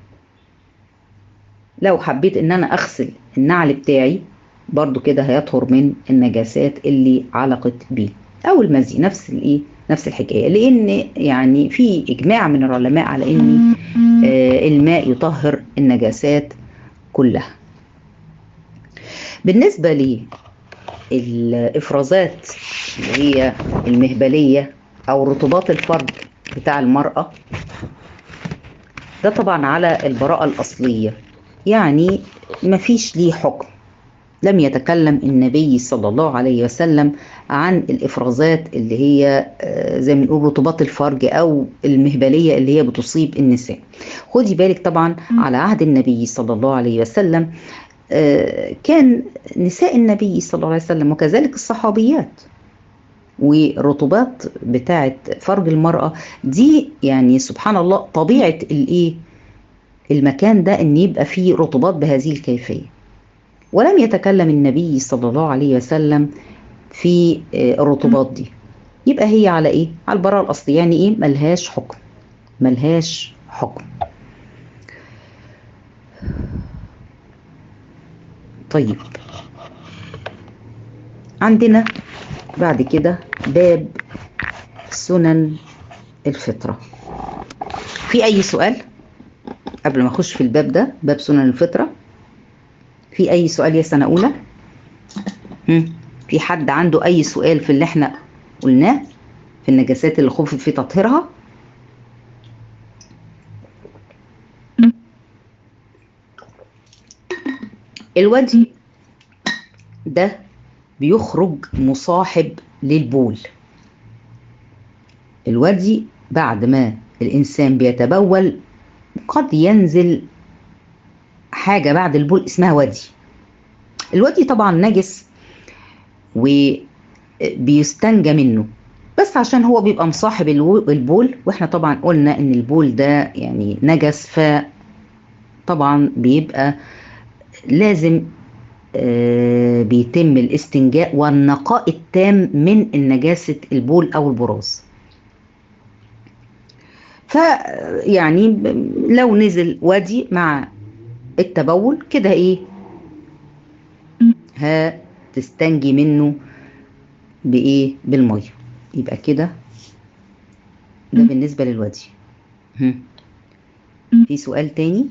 لو حبيت ان انا اغسل النعل بتاعي برضو كده هيطهر من النجاسات اللي علقت بيه او المزي نفس الايه نفس الحكايه لان يعني في اجماع من العلماء على ان آه، الماء يطهر النجاسات كلها بالنسبه للافرازات اللي هي المهبليه او رطوبات الفرج بتاع المراه ده طبعا على البراءه الاصليه يعني مفيش ليه حكم لم يتكلم النبي صلى الله عليه وسلم عن الافرازات اللي هي آه، زي ما بنقول رطوبات الفرج او المهبليه اللي هي بتصيب النساء خدي بالك طبعا على عهد النبي صلى الله عليه وسلم آه، كان نساء النبي صلى الله عليه وسلم وكذلك الصحابيات والرطوبات بتاعه فرج المراه دي يعني سبحان الله طبيعه الايه المكان ده ان يبقى فيه رطوبات بهذه الكيفيه ولم يتكلم النبي صلى الله عليه وسلم في آه، الرطوبات دي يبقى هي على ايه على البراءة الاصلية يعني ايه ملهاش حكم ملهاش حكم طيب عندنا بعد كده باب سنن الفطرة في اي سؤال قبل ما اخش في الباب ده باب سنن الفطره في اي سؤال يا سنه اولى هم؟ في حد عنده اي سؤال في اللي احنا قلناه في النجاسات اللي خفف في تطهيرها الودي ده بيخرج مصاحب للبول الودي بعد ما الانسان بيتبول قد ينزل حاجة بعد البول اسمها ودي الودي طبعا نجس وبيستنجى منه بس عشان هو بيبقى مصاحب الو- البول واحنا طبعا قلنا ان البول ده يعني نجس فطبعا بيبقى لازم آه، بيتم الاستنجاء والنقاء التام من النجاسة البول او البراز فيعني ب- لو نزل ودي مع التبول كده ايه هتستنجي منه بايه بالميه يبقى كده ده بالنسبه للودي هم. في سؤال تاني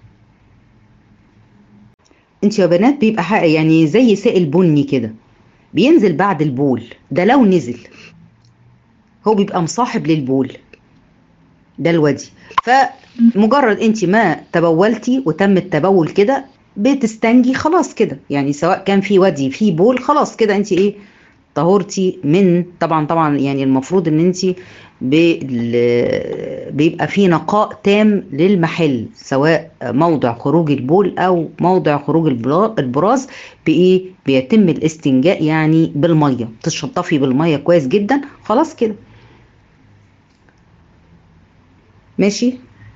انت يا بنات بيبقى حق يعني زي سائل بني كده بينزل بعد البول ده لو نزل هو بيبقى مصاحب للبول ده الودي فمجرد انت ما تبولتي وتم التبول كده بتستنجي خلاص كده يعني سواء كان في ودي في بول خلاص كده انت ايه طهورتي من طبعا طبعا يعني المفروض ان انت بال- بيبقى في نقاء تام للمحل سواء موضع خروج البول او موضع خروج البلا- البراز بايه بيتم الاستنجاء يعني بالميه تشطفي بالميه كويس جدا خلاص كده ماشي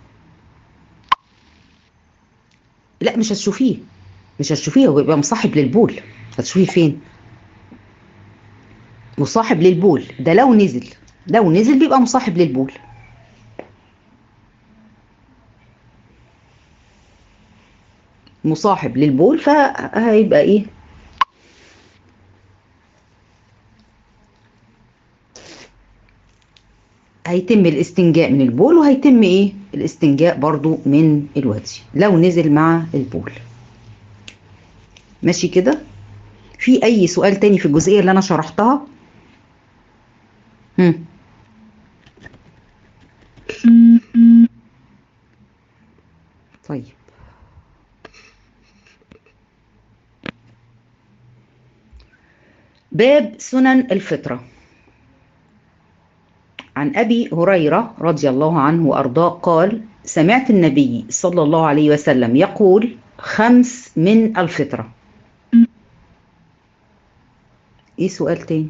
لا مش هتشوفيه مش هتشوفيه هو بيبقى مصاحب للبول هتشوفيه فين مصاحب للبول ده لو نزل لو نزل بيبقى مصاحب للبول مصاحب للبول فهيبقى ايه هيتم الاستنجاء من البول وهيتم ايه الاستنجاء برضو من الودي لو نزل مع البول ماشي كده في اي سؤال تاني في الجزئيه اللي انا شرحتها هم. طيب باب سنن الفطره عن ابي هريره رضي الله عنه وارضاه قال سمعت النبي صلى الله عليه وسلم يقول خمس من الفطره ايه سؤال تاني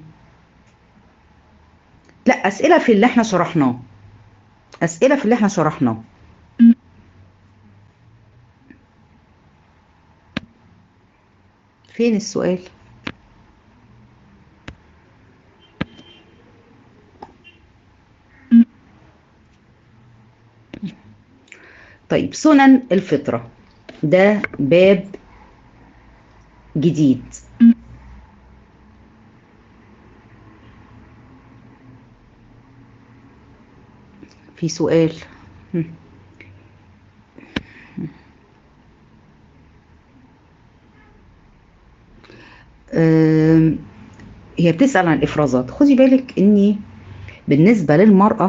لا اسئله في اللي احنا شرحناه اسئله في اللي احنا شرحناه فين السؤال طيب سنن الفطرة ده باب جديد في سؤال هي بتسأل عن الإفرازات خدي بالك إني بالنسبة للمرأة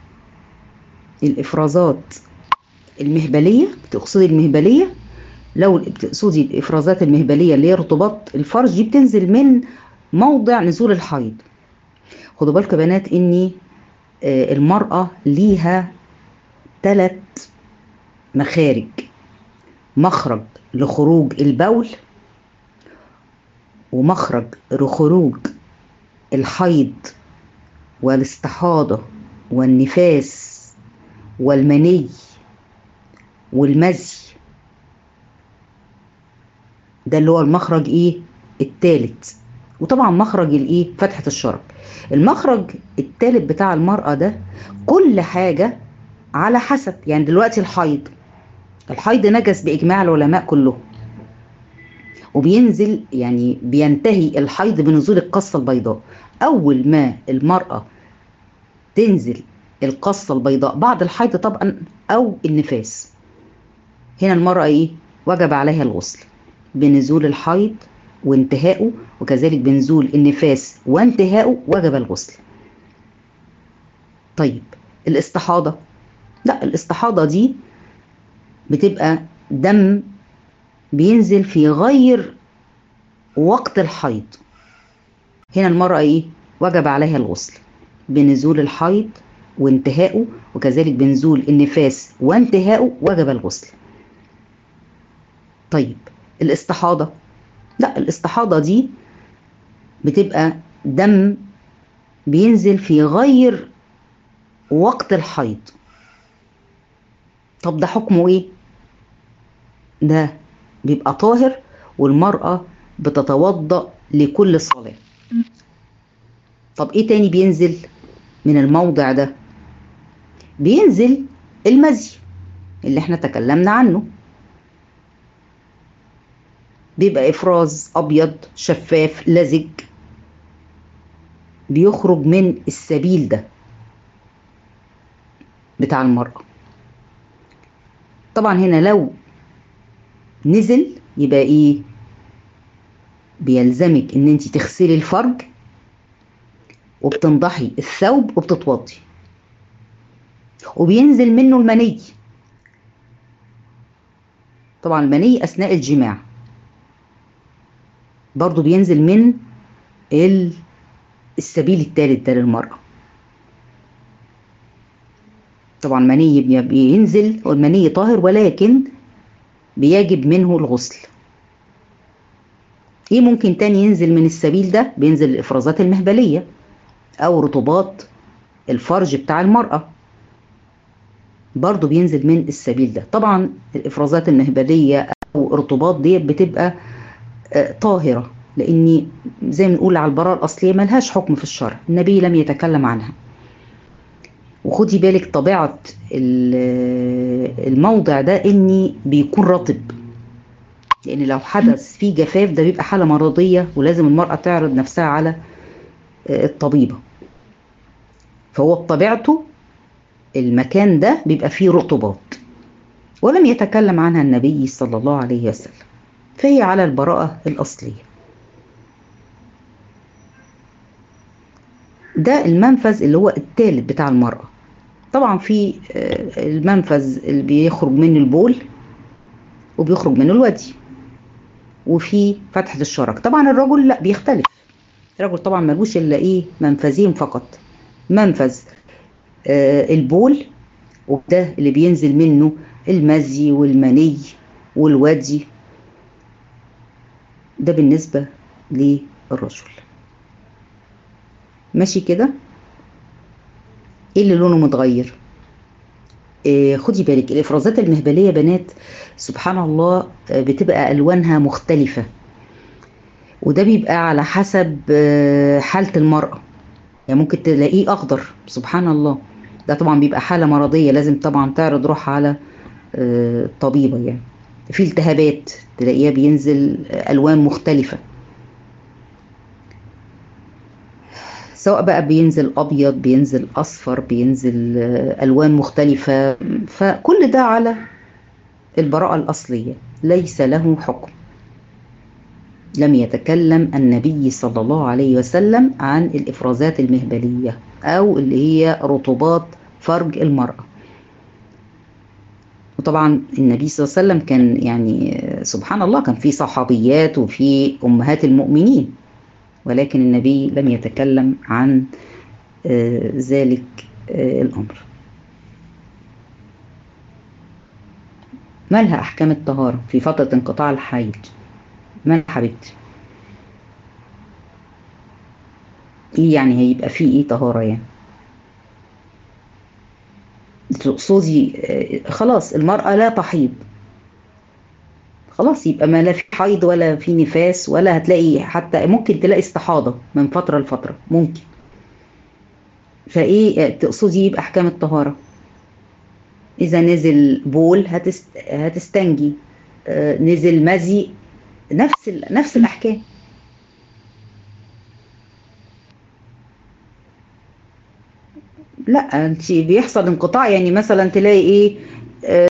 الإفرازات المهبلية بتقصدي المهبلية لو بتقصدي الإفرازات المهبلية اللي هي رطوبات الفرج دي بتنزل من موضع نزول الحيض خدوا بالكم يا بنات إني المرأة ليها ثلاث مخارج مخرج لخروج البول ومخرج لخروج الحيض والاستحاضة والنفاس والمني والمزي ده اللي هو المخرج ايه التالت وطبعا مخرج الايه فتحة الشرج المخرج التالت بتاع المرأة ده كل حاجة على حسب يعني دلوقتي الحيض الحيض نجس بإجماع العلماء كلهم وبينزل يعني بينتهي الحيض بنزول القصة البيضاء أول ما المرأة تنزل القصة البيضاء بعد الحيض طبعا أو النفاس هنا المرأة إيه وجب عليها الغسل بنزول الحيض وانتهائه وكذلك بنزول النفاس وانتهائه وجب الغسل طيب الاستحاضة لا الاستحاضة دي بتبقى دم بينزل في غير وقت الحيض هنا المرأة ايه وجب عليها الغسل بنزول الحيض وانتهائه وكذلك بنزول النفاس وانتهائه وجب الغسل طيب الاستحاضة لا الاستحاضة دي بتبقى دم بينزل في غير وقت الحيض طب ده حكمه ايه ده بيبقى طاهر والمرأة بتتوضأ لكل صلاة طب ايه تاني بينزل من الموضع ده بينزل المزي اللي احنا تكلمنا عنه بيبقى افراز ابيض شفاف لزج بيخرج من السبيل ده بتاع المرأة طبعا هنا لو نزل يبقى ايه بيلزمك ان انت تغسلي الفرج وبتنضحي الثوب وبتتوضي وبينزل منه المني طبعا المني اثناء الجماع برضو بينزل من السبيل الثالث ده للمرأة طبعا مني بينزل والمني طاهر ولكن بيجب منه الغسل ايه ممكن تاني ينزل من السبيل ده بينزل الافرازات المهبلية او رطوبات الفرج بتاع المرأة برضو بينزل من السبيل ده طبعا الافرازات المهبلية او رطوبات ديت بتبقى آه طاهرة لاني زي ما نقول على البراءة الاصلية ملهاش حكم في الشرع النبي لم يتكلم عنها وخدي بالك طبيعة الموضع ده اني بيكون رطب لان لو حدث فيه جفاف ده بيبقى حالة مرضية ولازم المرأة تعرض نفسها على الطبيبة فهو بطبيعته المكان ده بيبقى فيه رطوبات ولم يتكلم عنها النبي صلى الله عليه وسلم فهي على البراءة الأصلية ده المنفذ اللي هو الثالث بتاع المرأة طبعا في المنفذ اللي بيخرج منه البول وبيخرج منه الودي وفي فتحة الشرج طبعا الرجل لا بيختلف الرجل طبعا ملوش الا ايه منفذين فقط منفذ آه البول وده اللي بينزل منه المزي والمني والودي ده بالنسبة للرجل ماشي كده ايه اللي لونه متغير إيه خدي بالك الافرازات المهبليه بنات سبحان الله بتبقى الوانها مختلفه وده بيبقى على حسب حاله المراه يعني ممكن تلاقيه اخضر سبحان الله ده طبعا بيبقى حاله مرضيه لازم طبعا تعرض روحها على طبيبه يعني في التهابات تلاقيها بينزل الوان مختلفه سواء بقى بينزل ابيض بينزل اصفر بينزل الوان مختلفه فكل ده على البراءه الاصليه ليس له حكم لم يتكلم النبي صلى الله عليه وسلم عن الافرازات المهبليه او اللي هي رطوبات فرج المراه وطبعا النبي صلى الله عليه وسلم كان يعني سبحان الله كان في صحابيات وفي امهات المؤمنين ولكن النبي لم يتكلم عن آه ذلك آه الأمر ما لها أحكام الطهارة في فترة انقطاع الحيض ما حبيبتي إيه يعني هيبقى فيه إيه طهارة يعني تقصدي آه خلاص المرأة لا تحيض خلاص يبقى ما لا في حيض ولا في نفاس ولا هتلاقي حتى ممكن تلاقي استحاضة من فترة لفترة ممكن فايه تقصدي يبقى احكام الطهارة اذا نزل بول هتست... هتستنجي آه نزل مزي نفس ال... نفس الاحكام لا انت بيحصل انقطاع يعني مثلا تلاقي ايه آه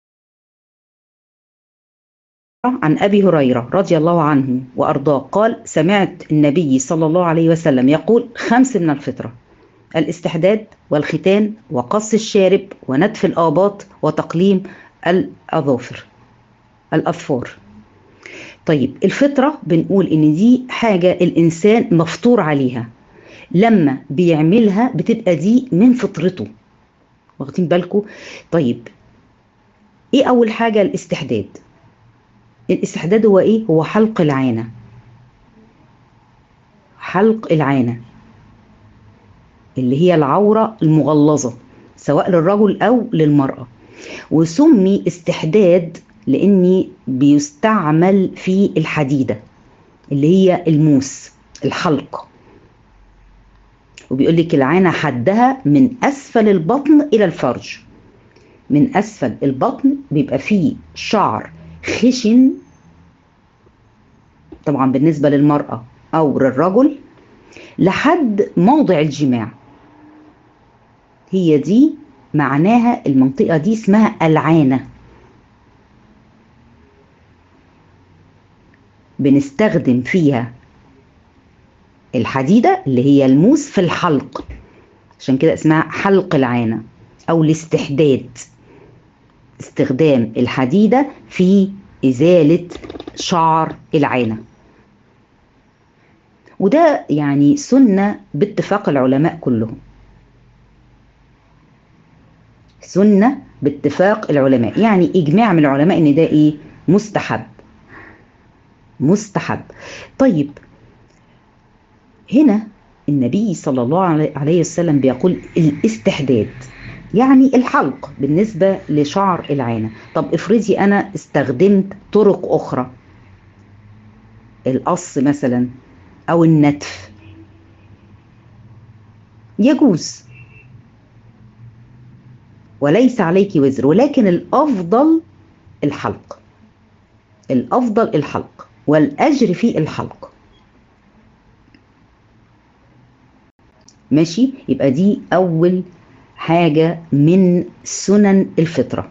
عن ابي هريره رضي الله عنه وارضاه قال سمعت النبي صلى الله عليه وسلم يقول خمس من الفطره الاستحداد والختان وقص الشارب ونتف الاباط وتقليم الاظافر الاظفار طيب الفطره بنقول ان دي حاجه الانسان مفطور عليها لما بيعملها بتبقى دي من فطرته واخدين بالكم طيب ايه اول حاجه الاستحداد الاستحداد هو ايه هو حلق العانه حلق العانه اللي هي العوره المغلظه سواء للرجل او للمراه وسمي استحداد لاني بيستعمل في الحديده اللي هي الموس الحلق وبيقول لك العانه حدها من اسفل البطن الى الفرج من اسفل البطن بيبقى فيه شعر خشن طبعا بالنسبة للمرأة أو للرجل لحد موضع الجماع هي دي معناها المنطقة دي اسمها العانة بنستخدم فيها الحديدة اللي هي الموس في الحلق عشان كده اسمها حلق العانة أو الاستحداد استخدام الحديدة في إزالة شعر العانة وده يعني سنة باتفاق العلماء كلهم سنة باتفاق العلماء يعني إجماع من العلماء إن ده إيه مستحب مستحب طيب هنا النبي صلى الله عليه وسلم بيقول الاستحداد يعني الحلق بالنسبة لشعر العانة طب افرضي أنا استخدمت طرق أخرى القص مثلا أو النتف يجوز وليس عليك وزر ولكن الأفضل الحلق الأفضل الحلق والأجر في الحلق ماشي يبقى دي أول حاجة من سنن الفطرة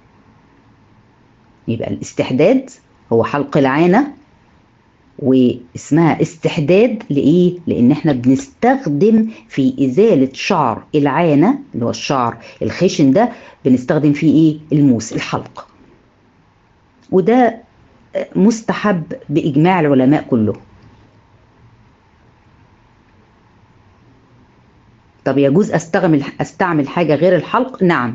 يبقى الاستحداد هو حلق العانة واسمها استحداد لإيه؟ لأن احنا بنستخدم في إزالة شعر العانة اللي هو الشعر الخشن ده بنستخدم فيه إيه؟ الموس الحلق وده مستحب بإجماع العلماء كلهم طب يجوز استعمل استعمل حاجه غير الحلق نعم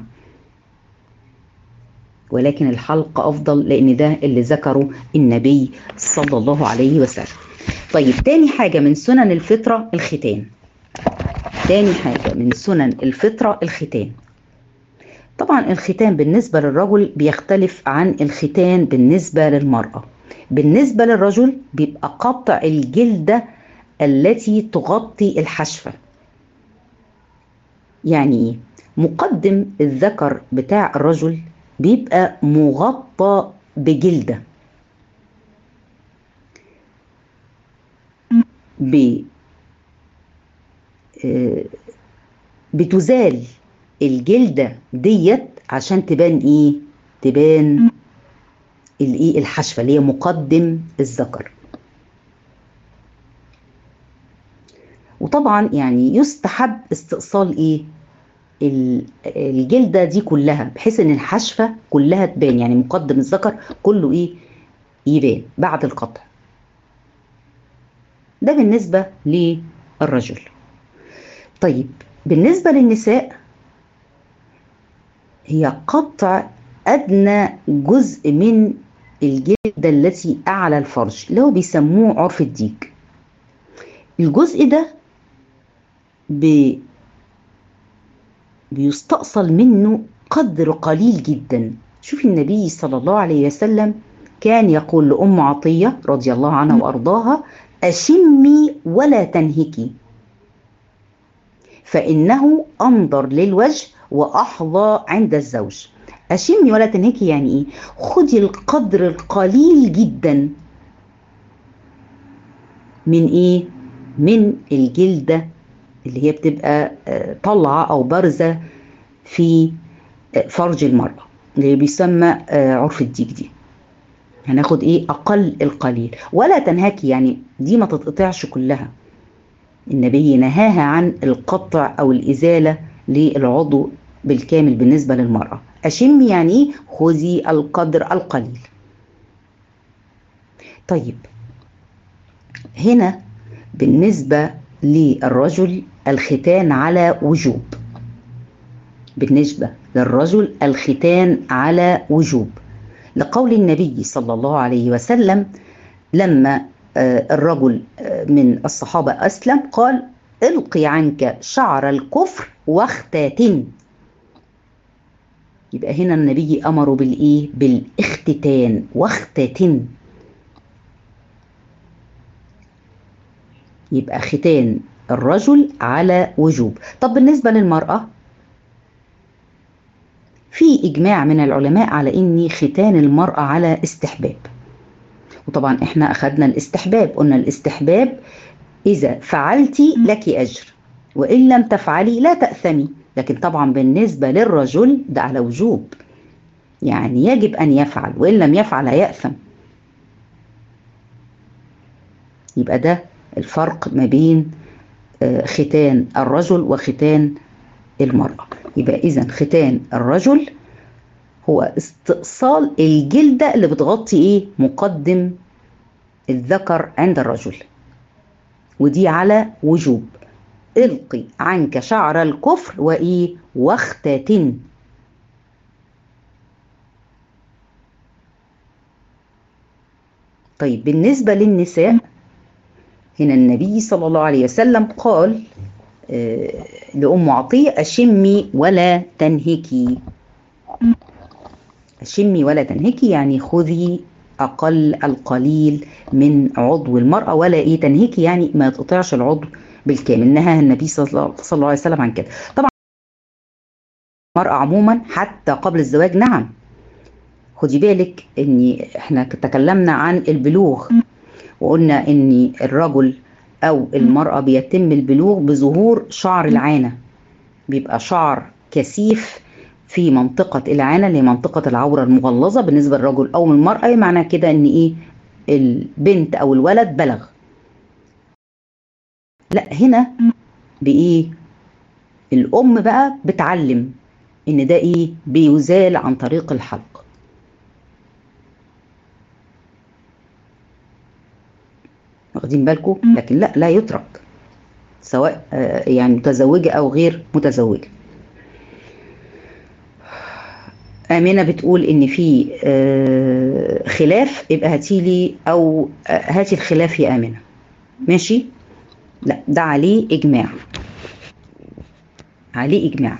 ولكن الحلق افضل لان ده اللي ذكره النبي صلى الله عليه وسلم طيب تاني حاجه من سنن الفطره الختان تاني حاجه من سنن الفطره الختان طبعا الختان بالنسبه للرجل بيختلف عن الختان بالنسبه للمراه بالنسبه للرجل بيبقى قطع الجلده التي تغطي الحشفه يعني ايه مقدم الذكر بتاع الرجل بيبقى مغطى بجلده ب بتزال الجلده ديت عشان تبان ايه تبان الايه الحشفه اللي هي مقدم الذكر وطبعا يعني يستحب استئصال ايه الجلده دي كلها بحيث ان الحشفه كلها تبان يعني مقدم الذكر كله ايه يبان بعد القطع ده بالنسبه للرجل طيب بالنسبه للنساء هي قطع ادنى جزء من الجلده التي اعلى الفرج اللي هو بيسموه عرف الديك الجزء ده بي بيستأصل منه قدر قليل جدا شوفي النبي صلى الله عليه وسلم كان يقول لأم عطية رضي الله عنها وأرضاها أشمي ولا تنهكي فإنه أنظر للوجه وأحظى عند الزوج أشمي ولا تنهكي يعني إيه خدي القدر القليل جدا من إيه من الجلدة اللي هي بتبقى طالعة أو بارزة في فرج المرأة اللي بيسمى عرف الديك دي هناخد ايه اقل القليل ولا تنهكي يعني دي ما تتقطعش كلها النبي نهاها عن القطع او الازاله للعضو بالكامل بالنسبه للمراه اشمي يعني ايه خذي القدر القليل طيب هنا بالنسبه للرجل الختان على وجوب بالنسبه للرجل الختان على وجوب لقول النبي صلى الله عليه وسلم لما الرجل من الصحابة أسلم قال القي عنك شعر الكفر واختاتن يبقى هنا النبي أمره بالإيه؟ بالاختتان واختتن يبقى ختان الرجل على وجوب طب بالنسبة للمرأة في إجماع من العلماء على إن ختان المرأة على استحباب وطبعا إحنا أخذنا الاستحباب قلنا الاستحباب إذا فعلتي لك أجر وإن لم تفعلي لا تأثمي لكن طبعا بالنسبة للرجل ده على وجوب يعني يجب أن يفعل وإن لم يفعل هيأثم يبقى ده الفرق ما بين ختان الرجل وختان المرأة يبقى إذا ختان الرجل هو استئصال الجلدة اللي بتغطي إيه مقدم الذكر عند الرجل ودي على وجوب القي عنك شعر الكفر وإيه واختتن طيب بالنسبة للنساء هنا النبي صلى الله عليه وسلم قال لأم عطية أشمي ولا تنهكي أشمي ولا تنهكي يعني خذي أقل القليل من عضو المرأة ولا إيه تنهكي يعني ما يتقطعش العضو بالكامل نهى النبي صلى الله عليه وسلم عن كده طبعا المرأة عموما حتى قبل الزواج نعم خدي بالك ان احنا تكلمنا عن البلوغ وقلنا ان الرجل او المرأة بيتم البلوغ بظهور شعر العانة بيبقى شعر كثيف في منطقة العانة اللي هي منطقة العورة المغلظة بالنسبة للرجل أو المرأة معناه كده إن إيه البنت أو الولد بلغ لا هنا بإيه الأم بقى بتعلم إن ده إيه بيزال عن طريق الحلق واخدين بالكم لكن لا لا يترك سواء يعني متزوجة أو غير متزوجة آمنة بتقول إن في خلاف يبقى هاتي لي أو هاتي الخلاف يا آمنة ماشي لا ده عليه إجماع عليه إجماع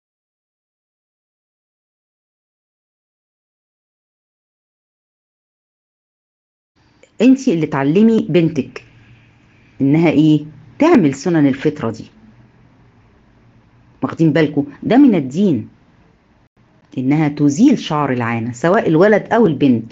انت اللي تعلمي بنتك انها ايه تعمل سنن الفطرة دي واخدين بالكم ده من الدين انها تزيل شعر العانة سواء الولد او البنت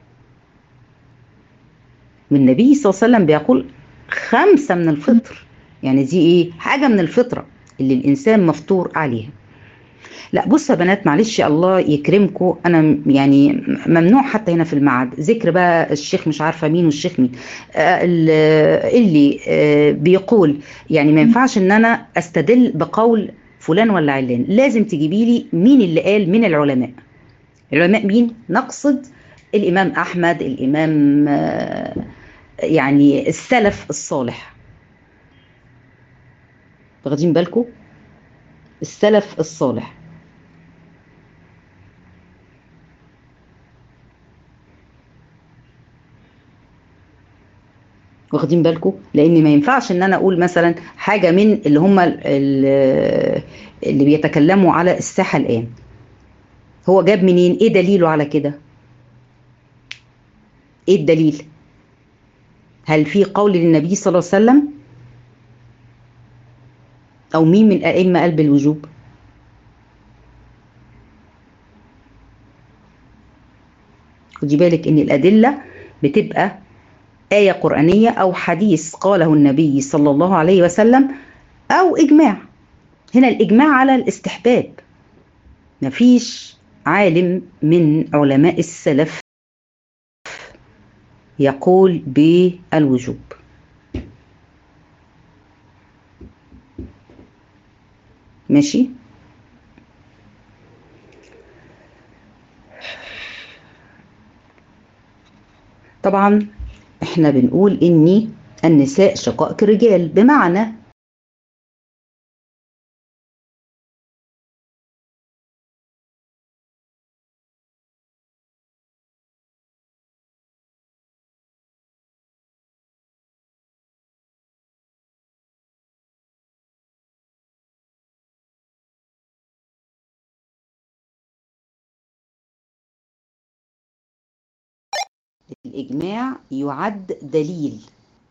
والنبي صلى الله عليه وسلم بيقول خمسة من الفطر يعني دي ايه حاجة من الفطرة اللي الانسان مفطور عليها لا بص يا بنات معلش الله يكرمكم انا يعني ممنوع حتى هنا في المعهد ذكر بقى الشيخ مش عارفه مين والشيخ مين آه اللي آه بيقول يعني ما ينفعش ان انا استدل بقول فلان ولا علان لازم تجيبي لي مين اللي قال من العلماء العلماء مين نقصد الامام احمد الامام آه يعني السلف الصالح واخدين بالكم السلف الصالح واخدين بالكم لان ما ينفعش ان انا اقول مثلا حاجه من اللي هم اللي بيتكلموا على الساحه الان هو جاب منين ايه دليله على كده ايه الدليل هل في قول للنبي صلى الله عليه وسلم او مين من الائمه قال بالوجوب خدي بالك ان الادله بتبقى آية قرآنية أو حديث قاله النبي صلى الله عليه وسلم أو إجماع هنا الإجماع على الاستحباب مفيش عالم من علماء السلف يقول بالوجوب ماشي طبعا احنا بنقول اني النساء شقائق الرجال بمعنى الإجماع يعد دليل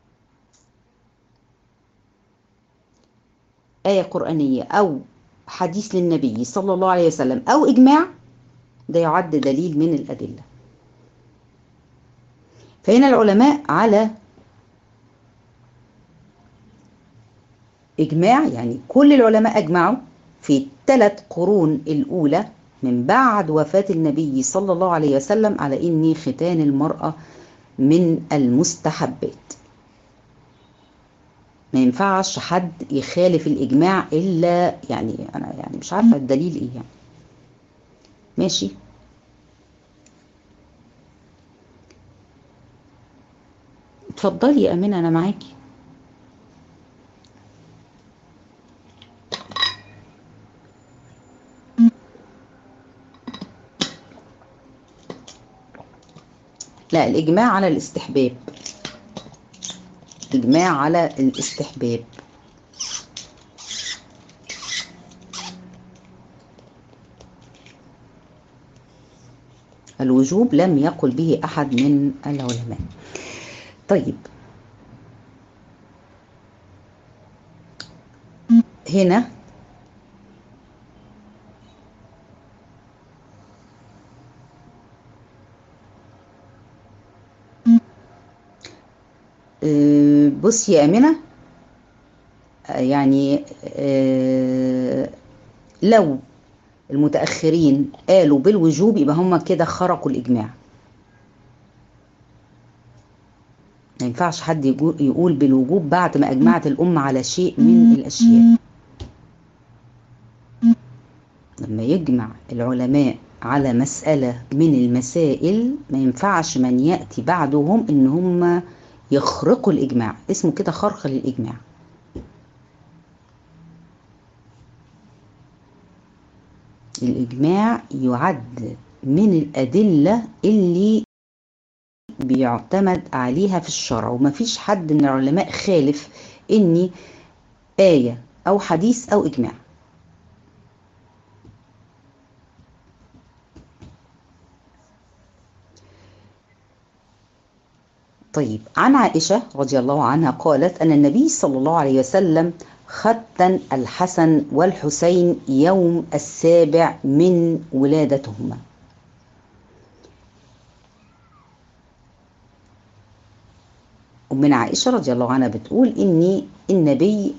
آية قرآنية أو حديث للنبي صلى الله عليه وسلم أو إجماع ده يعد دليل من الأدلة فهنا العلماء على إجماع يعني كل العلماء أجمعوا في الثلاث قرون الأولى من بعد وفاة النبي صلى الله عليه وسلم على إن ختان المرأة من المستحبات ما ينفعش حد يخالف الإجماع إلا يعني أنا يعني مش عارفة الدليل إيه يعني ماشي اتفضلي يا أمينة أنا معاكي لا الإجماع على الاستحباب إجماع على الاستحباب الوجوب لم يقل به أحد من العلماء طيب هنا بصي يا أمينة يعني لو المتأخرين قالوا بالوجوب يبقى هم كده خرقوا الإجماع ما ينفعش حد يقول بالوجوب بعد ما أجمعت الأمة على شيء من الأشياء لما يجمع العلماء على مسألة من المسائل ما ينفعش من يأتي بعدهم إن هم يخرقوا الإجماع اسمه كده خرق للإجماع الإجماع يعد من الأدلة اللي بيعتمد عليها في الشرع ومفيش حد من العلماء خالف إني آية أو حديث أو إجماع طيب عن عائشة رضي الله عنها قالت أن النبي صلى الله عليه وسلم ختن الحسن والحسين يوم السابع من ولادتهما ومن عائشة رضي الله عنها بتقول إن النبي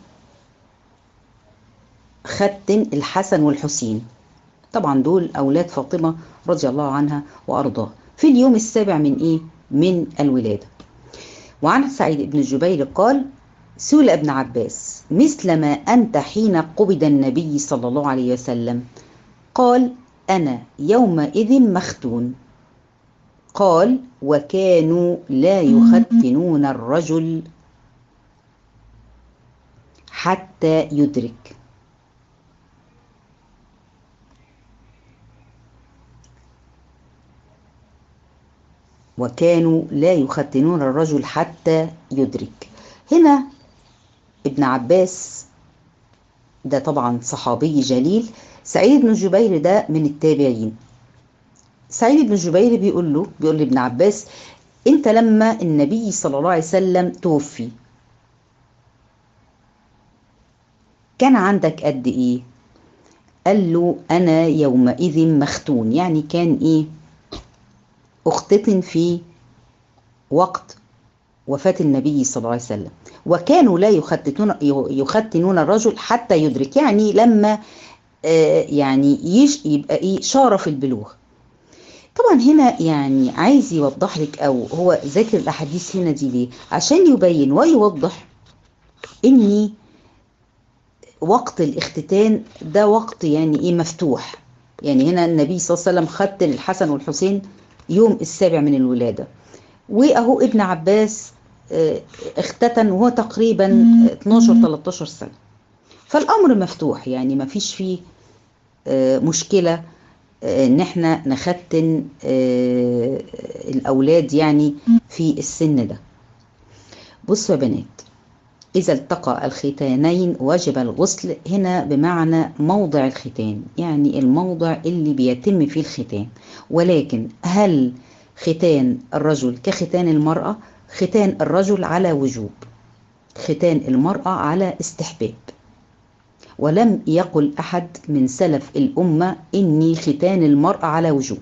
ختن الحسن والحسين طبعا دول أولاد فاطمة رضي الله عنها وأرضاها في اليوم السابع من إيه؟ من الولادة وعن سعيد بن جبير قال سئل ابن عباس مثل ما أنت حين قبض النبي صلى الله عليه وسلم قال أنا يومئذ مختون قال وكانوا لا يختنون الرجل حتى يدرك وكانوا لا يختنون الرجل حتى يدرك هنا ابن عباس ده طبعا صحابي جليل سعيد بن جبير ده من التابعين سعيد بن جبير بيقول له بيقول لابن عباس انت لما النبي صلى الله عليه وسلم توفي كان عندك قد ايه قال له انا يومئذ مختون يعني كان ايه اختتن في وقت وفاة النبي صلى الله عليه وسلم وكانوا لا يختتون يختنون الرجل حتى يدرك يعني لما آه يعني يش يبقى ايه شارف البلوغ طبعا هنا يعني عايز يوضح لك او هو ذاكر الاحاديث هنا دي ليه عشان يبين ويوضح ان وقت الاختتان ده وقت يعني ايه مفتوح يعني هنا النبي صلى الله عليه وسلم ختن الحسن والحسين يوم السابع من الولاده واهو ابن عباس اختتن وهو تقريبا 12 13 سنه فالامر مفتوح يعني ما فيش فيه مشكله ان احنا نختن الاولاد يعني في السن ده بصوا يا بنات اذا التقى الختانين وجب الغسل هنا بمعنى موضع الختان يعني الموضع اللي بيتم فيه الختان ولكن هل ختان الرجل كختان المرأة ختان الرجل على وجوب ختان المرأة على استحباب ولم يقل أحد من سلف الأمة إني ختان المرأة على وجوب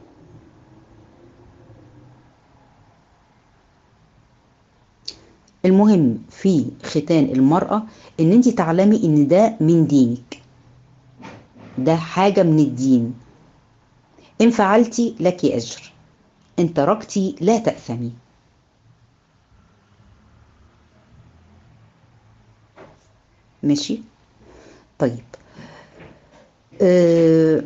المهم في ختان المرأة إن أنت تعلمي إن ده من دينك ده حاجة من الدين إن فعلتي لك أجر إن تركتي لا تأثمي ماشي طيب أه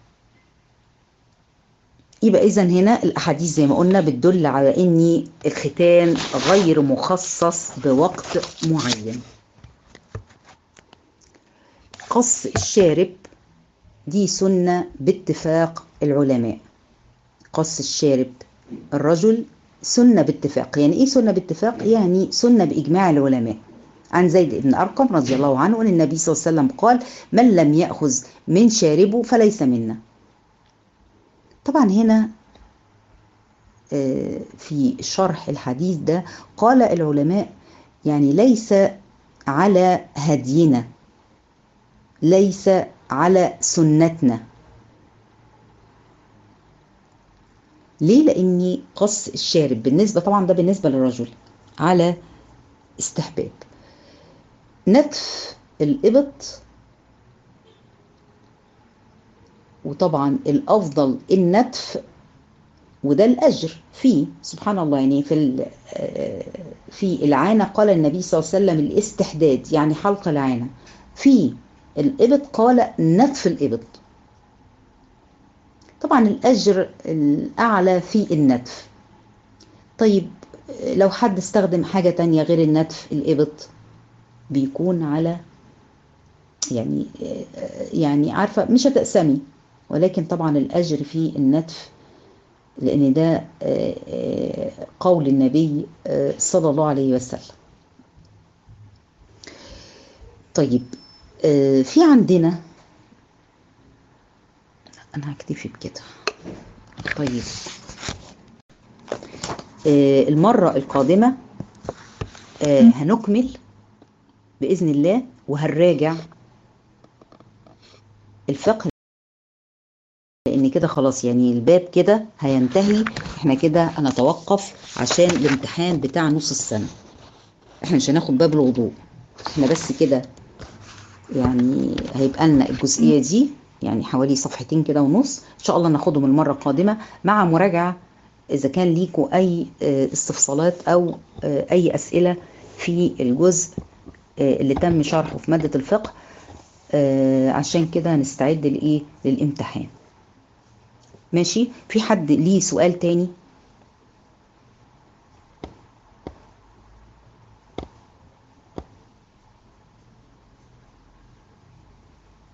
يبقى اذا هنا الاحاديث زي ما قلنا بتدل على ان الختان غير مخصص بوقت معين قص الشارب دي سنه باتفاق العلماء قص الشارب الرجل سنه باتفاق يعني ايه سنه باتفاق يعني سنه باجماع العلماء عن زيد بن أرقم رضي الله عنه أن النبي صلى الله عليه وسلم قال من لم يأخذ من شاربه فليس منا طبعا هنا في شرح الحديث ده قال العلماء يعني ليس على هدينا ليس على سنتنا ليه لاني قص الشارب بالنسبه طبعا ده بالنسبه للرجل على استحباب نتف الإبط وطبعا الافضل النتف وده الاجر فيه سبحان الله يعني في في العانه قال النبي صلى الله عليه وسلم الاستحداد يعني حلق العانه في الابط قال نتف الابط طبعا الاجر الاعلى في النتف طيب لو حد استخدم حاجه تانية غير النتف الابط بيكون على يعني يعني عارفه مش هتقسمي ولكن طبعا الاجر في النتف لان ده قول النبي صلى الله عليه وسلم طيب في عندنا انا هكتفي بكده طيب المره القادمه هنكمل باذن الله وهنراجع الفقه لان كده خلاص يعني الباب كده هينتهي احنا كده هنتوقف عشان الامتحان بتاع نص السنه احنا مش هناخد باب الوضوء احنا بس كده يعني هيبقى لنا الجزئيه دي يعني حوالي صفحتين كده ونص ان شاء الله ناخدهم المره القادمه مع مراجعه اذا كان ليكوا اي استفسارات او اي اسئله في الجزء اللي تم شرحه في ماده الفقه عشان كده نستعد لايه للامتحان ماشي في حد ليه سؤال تاني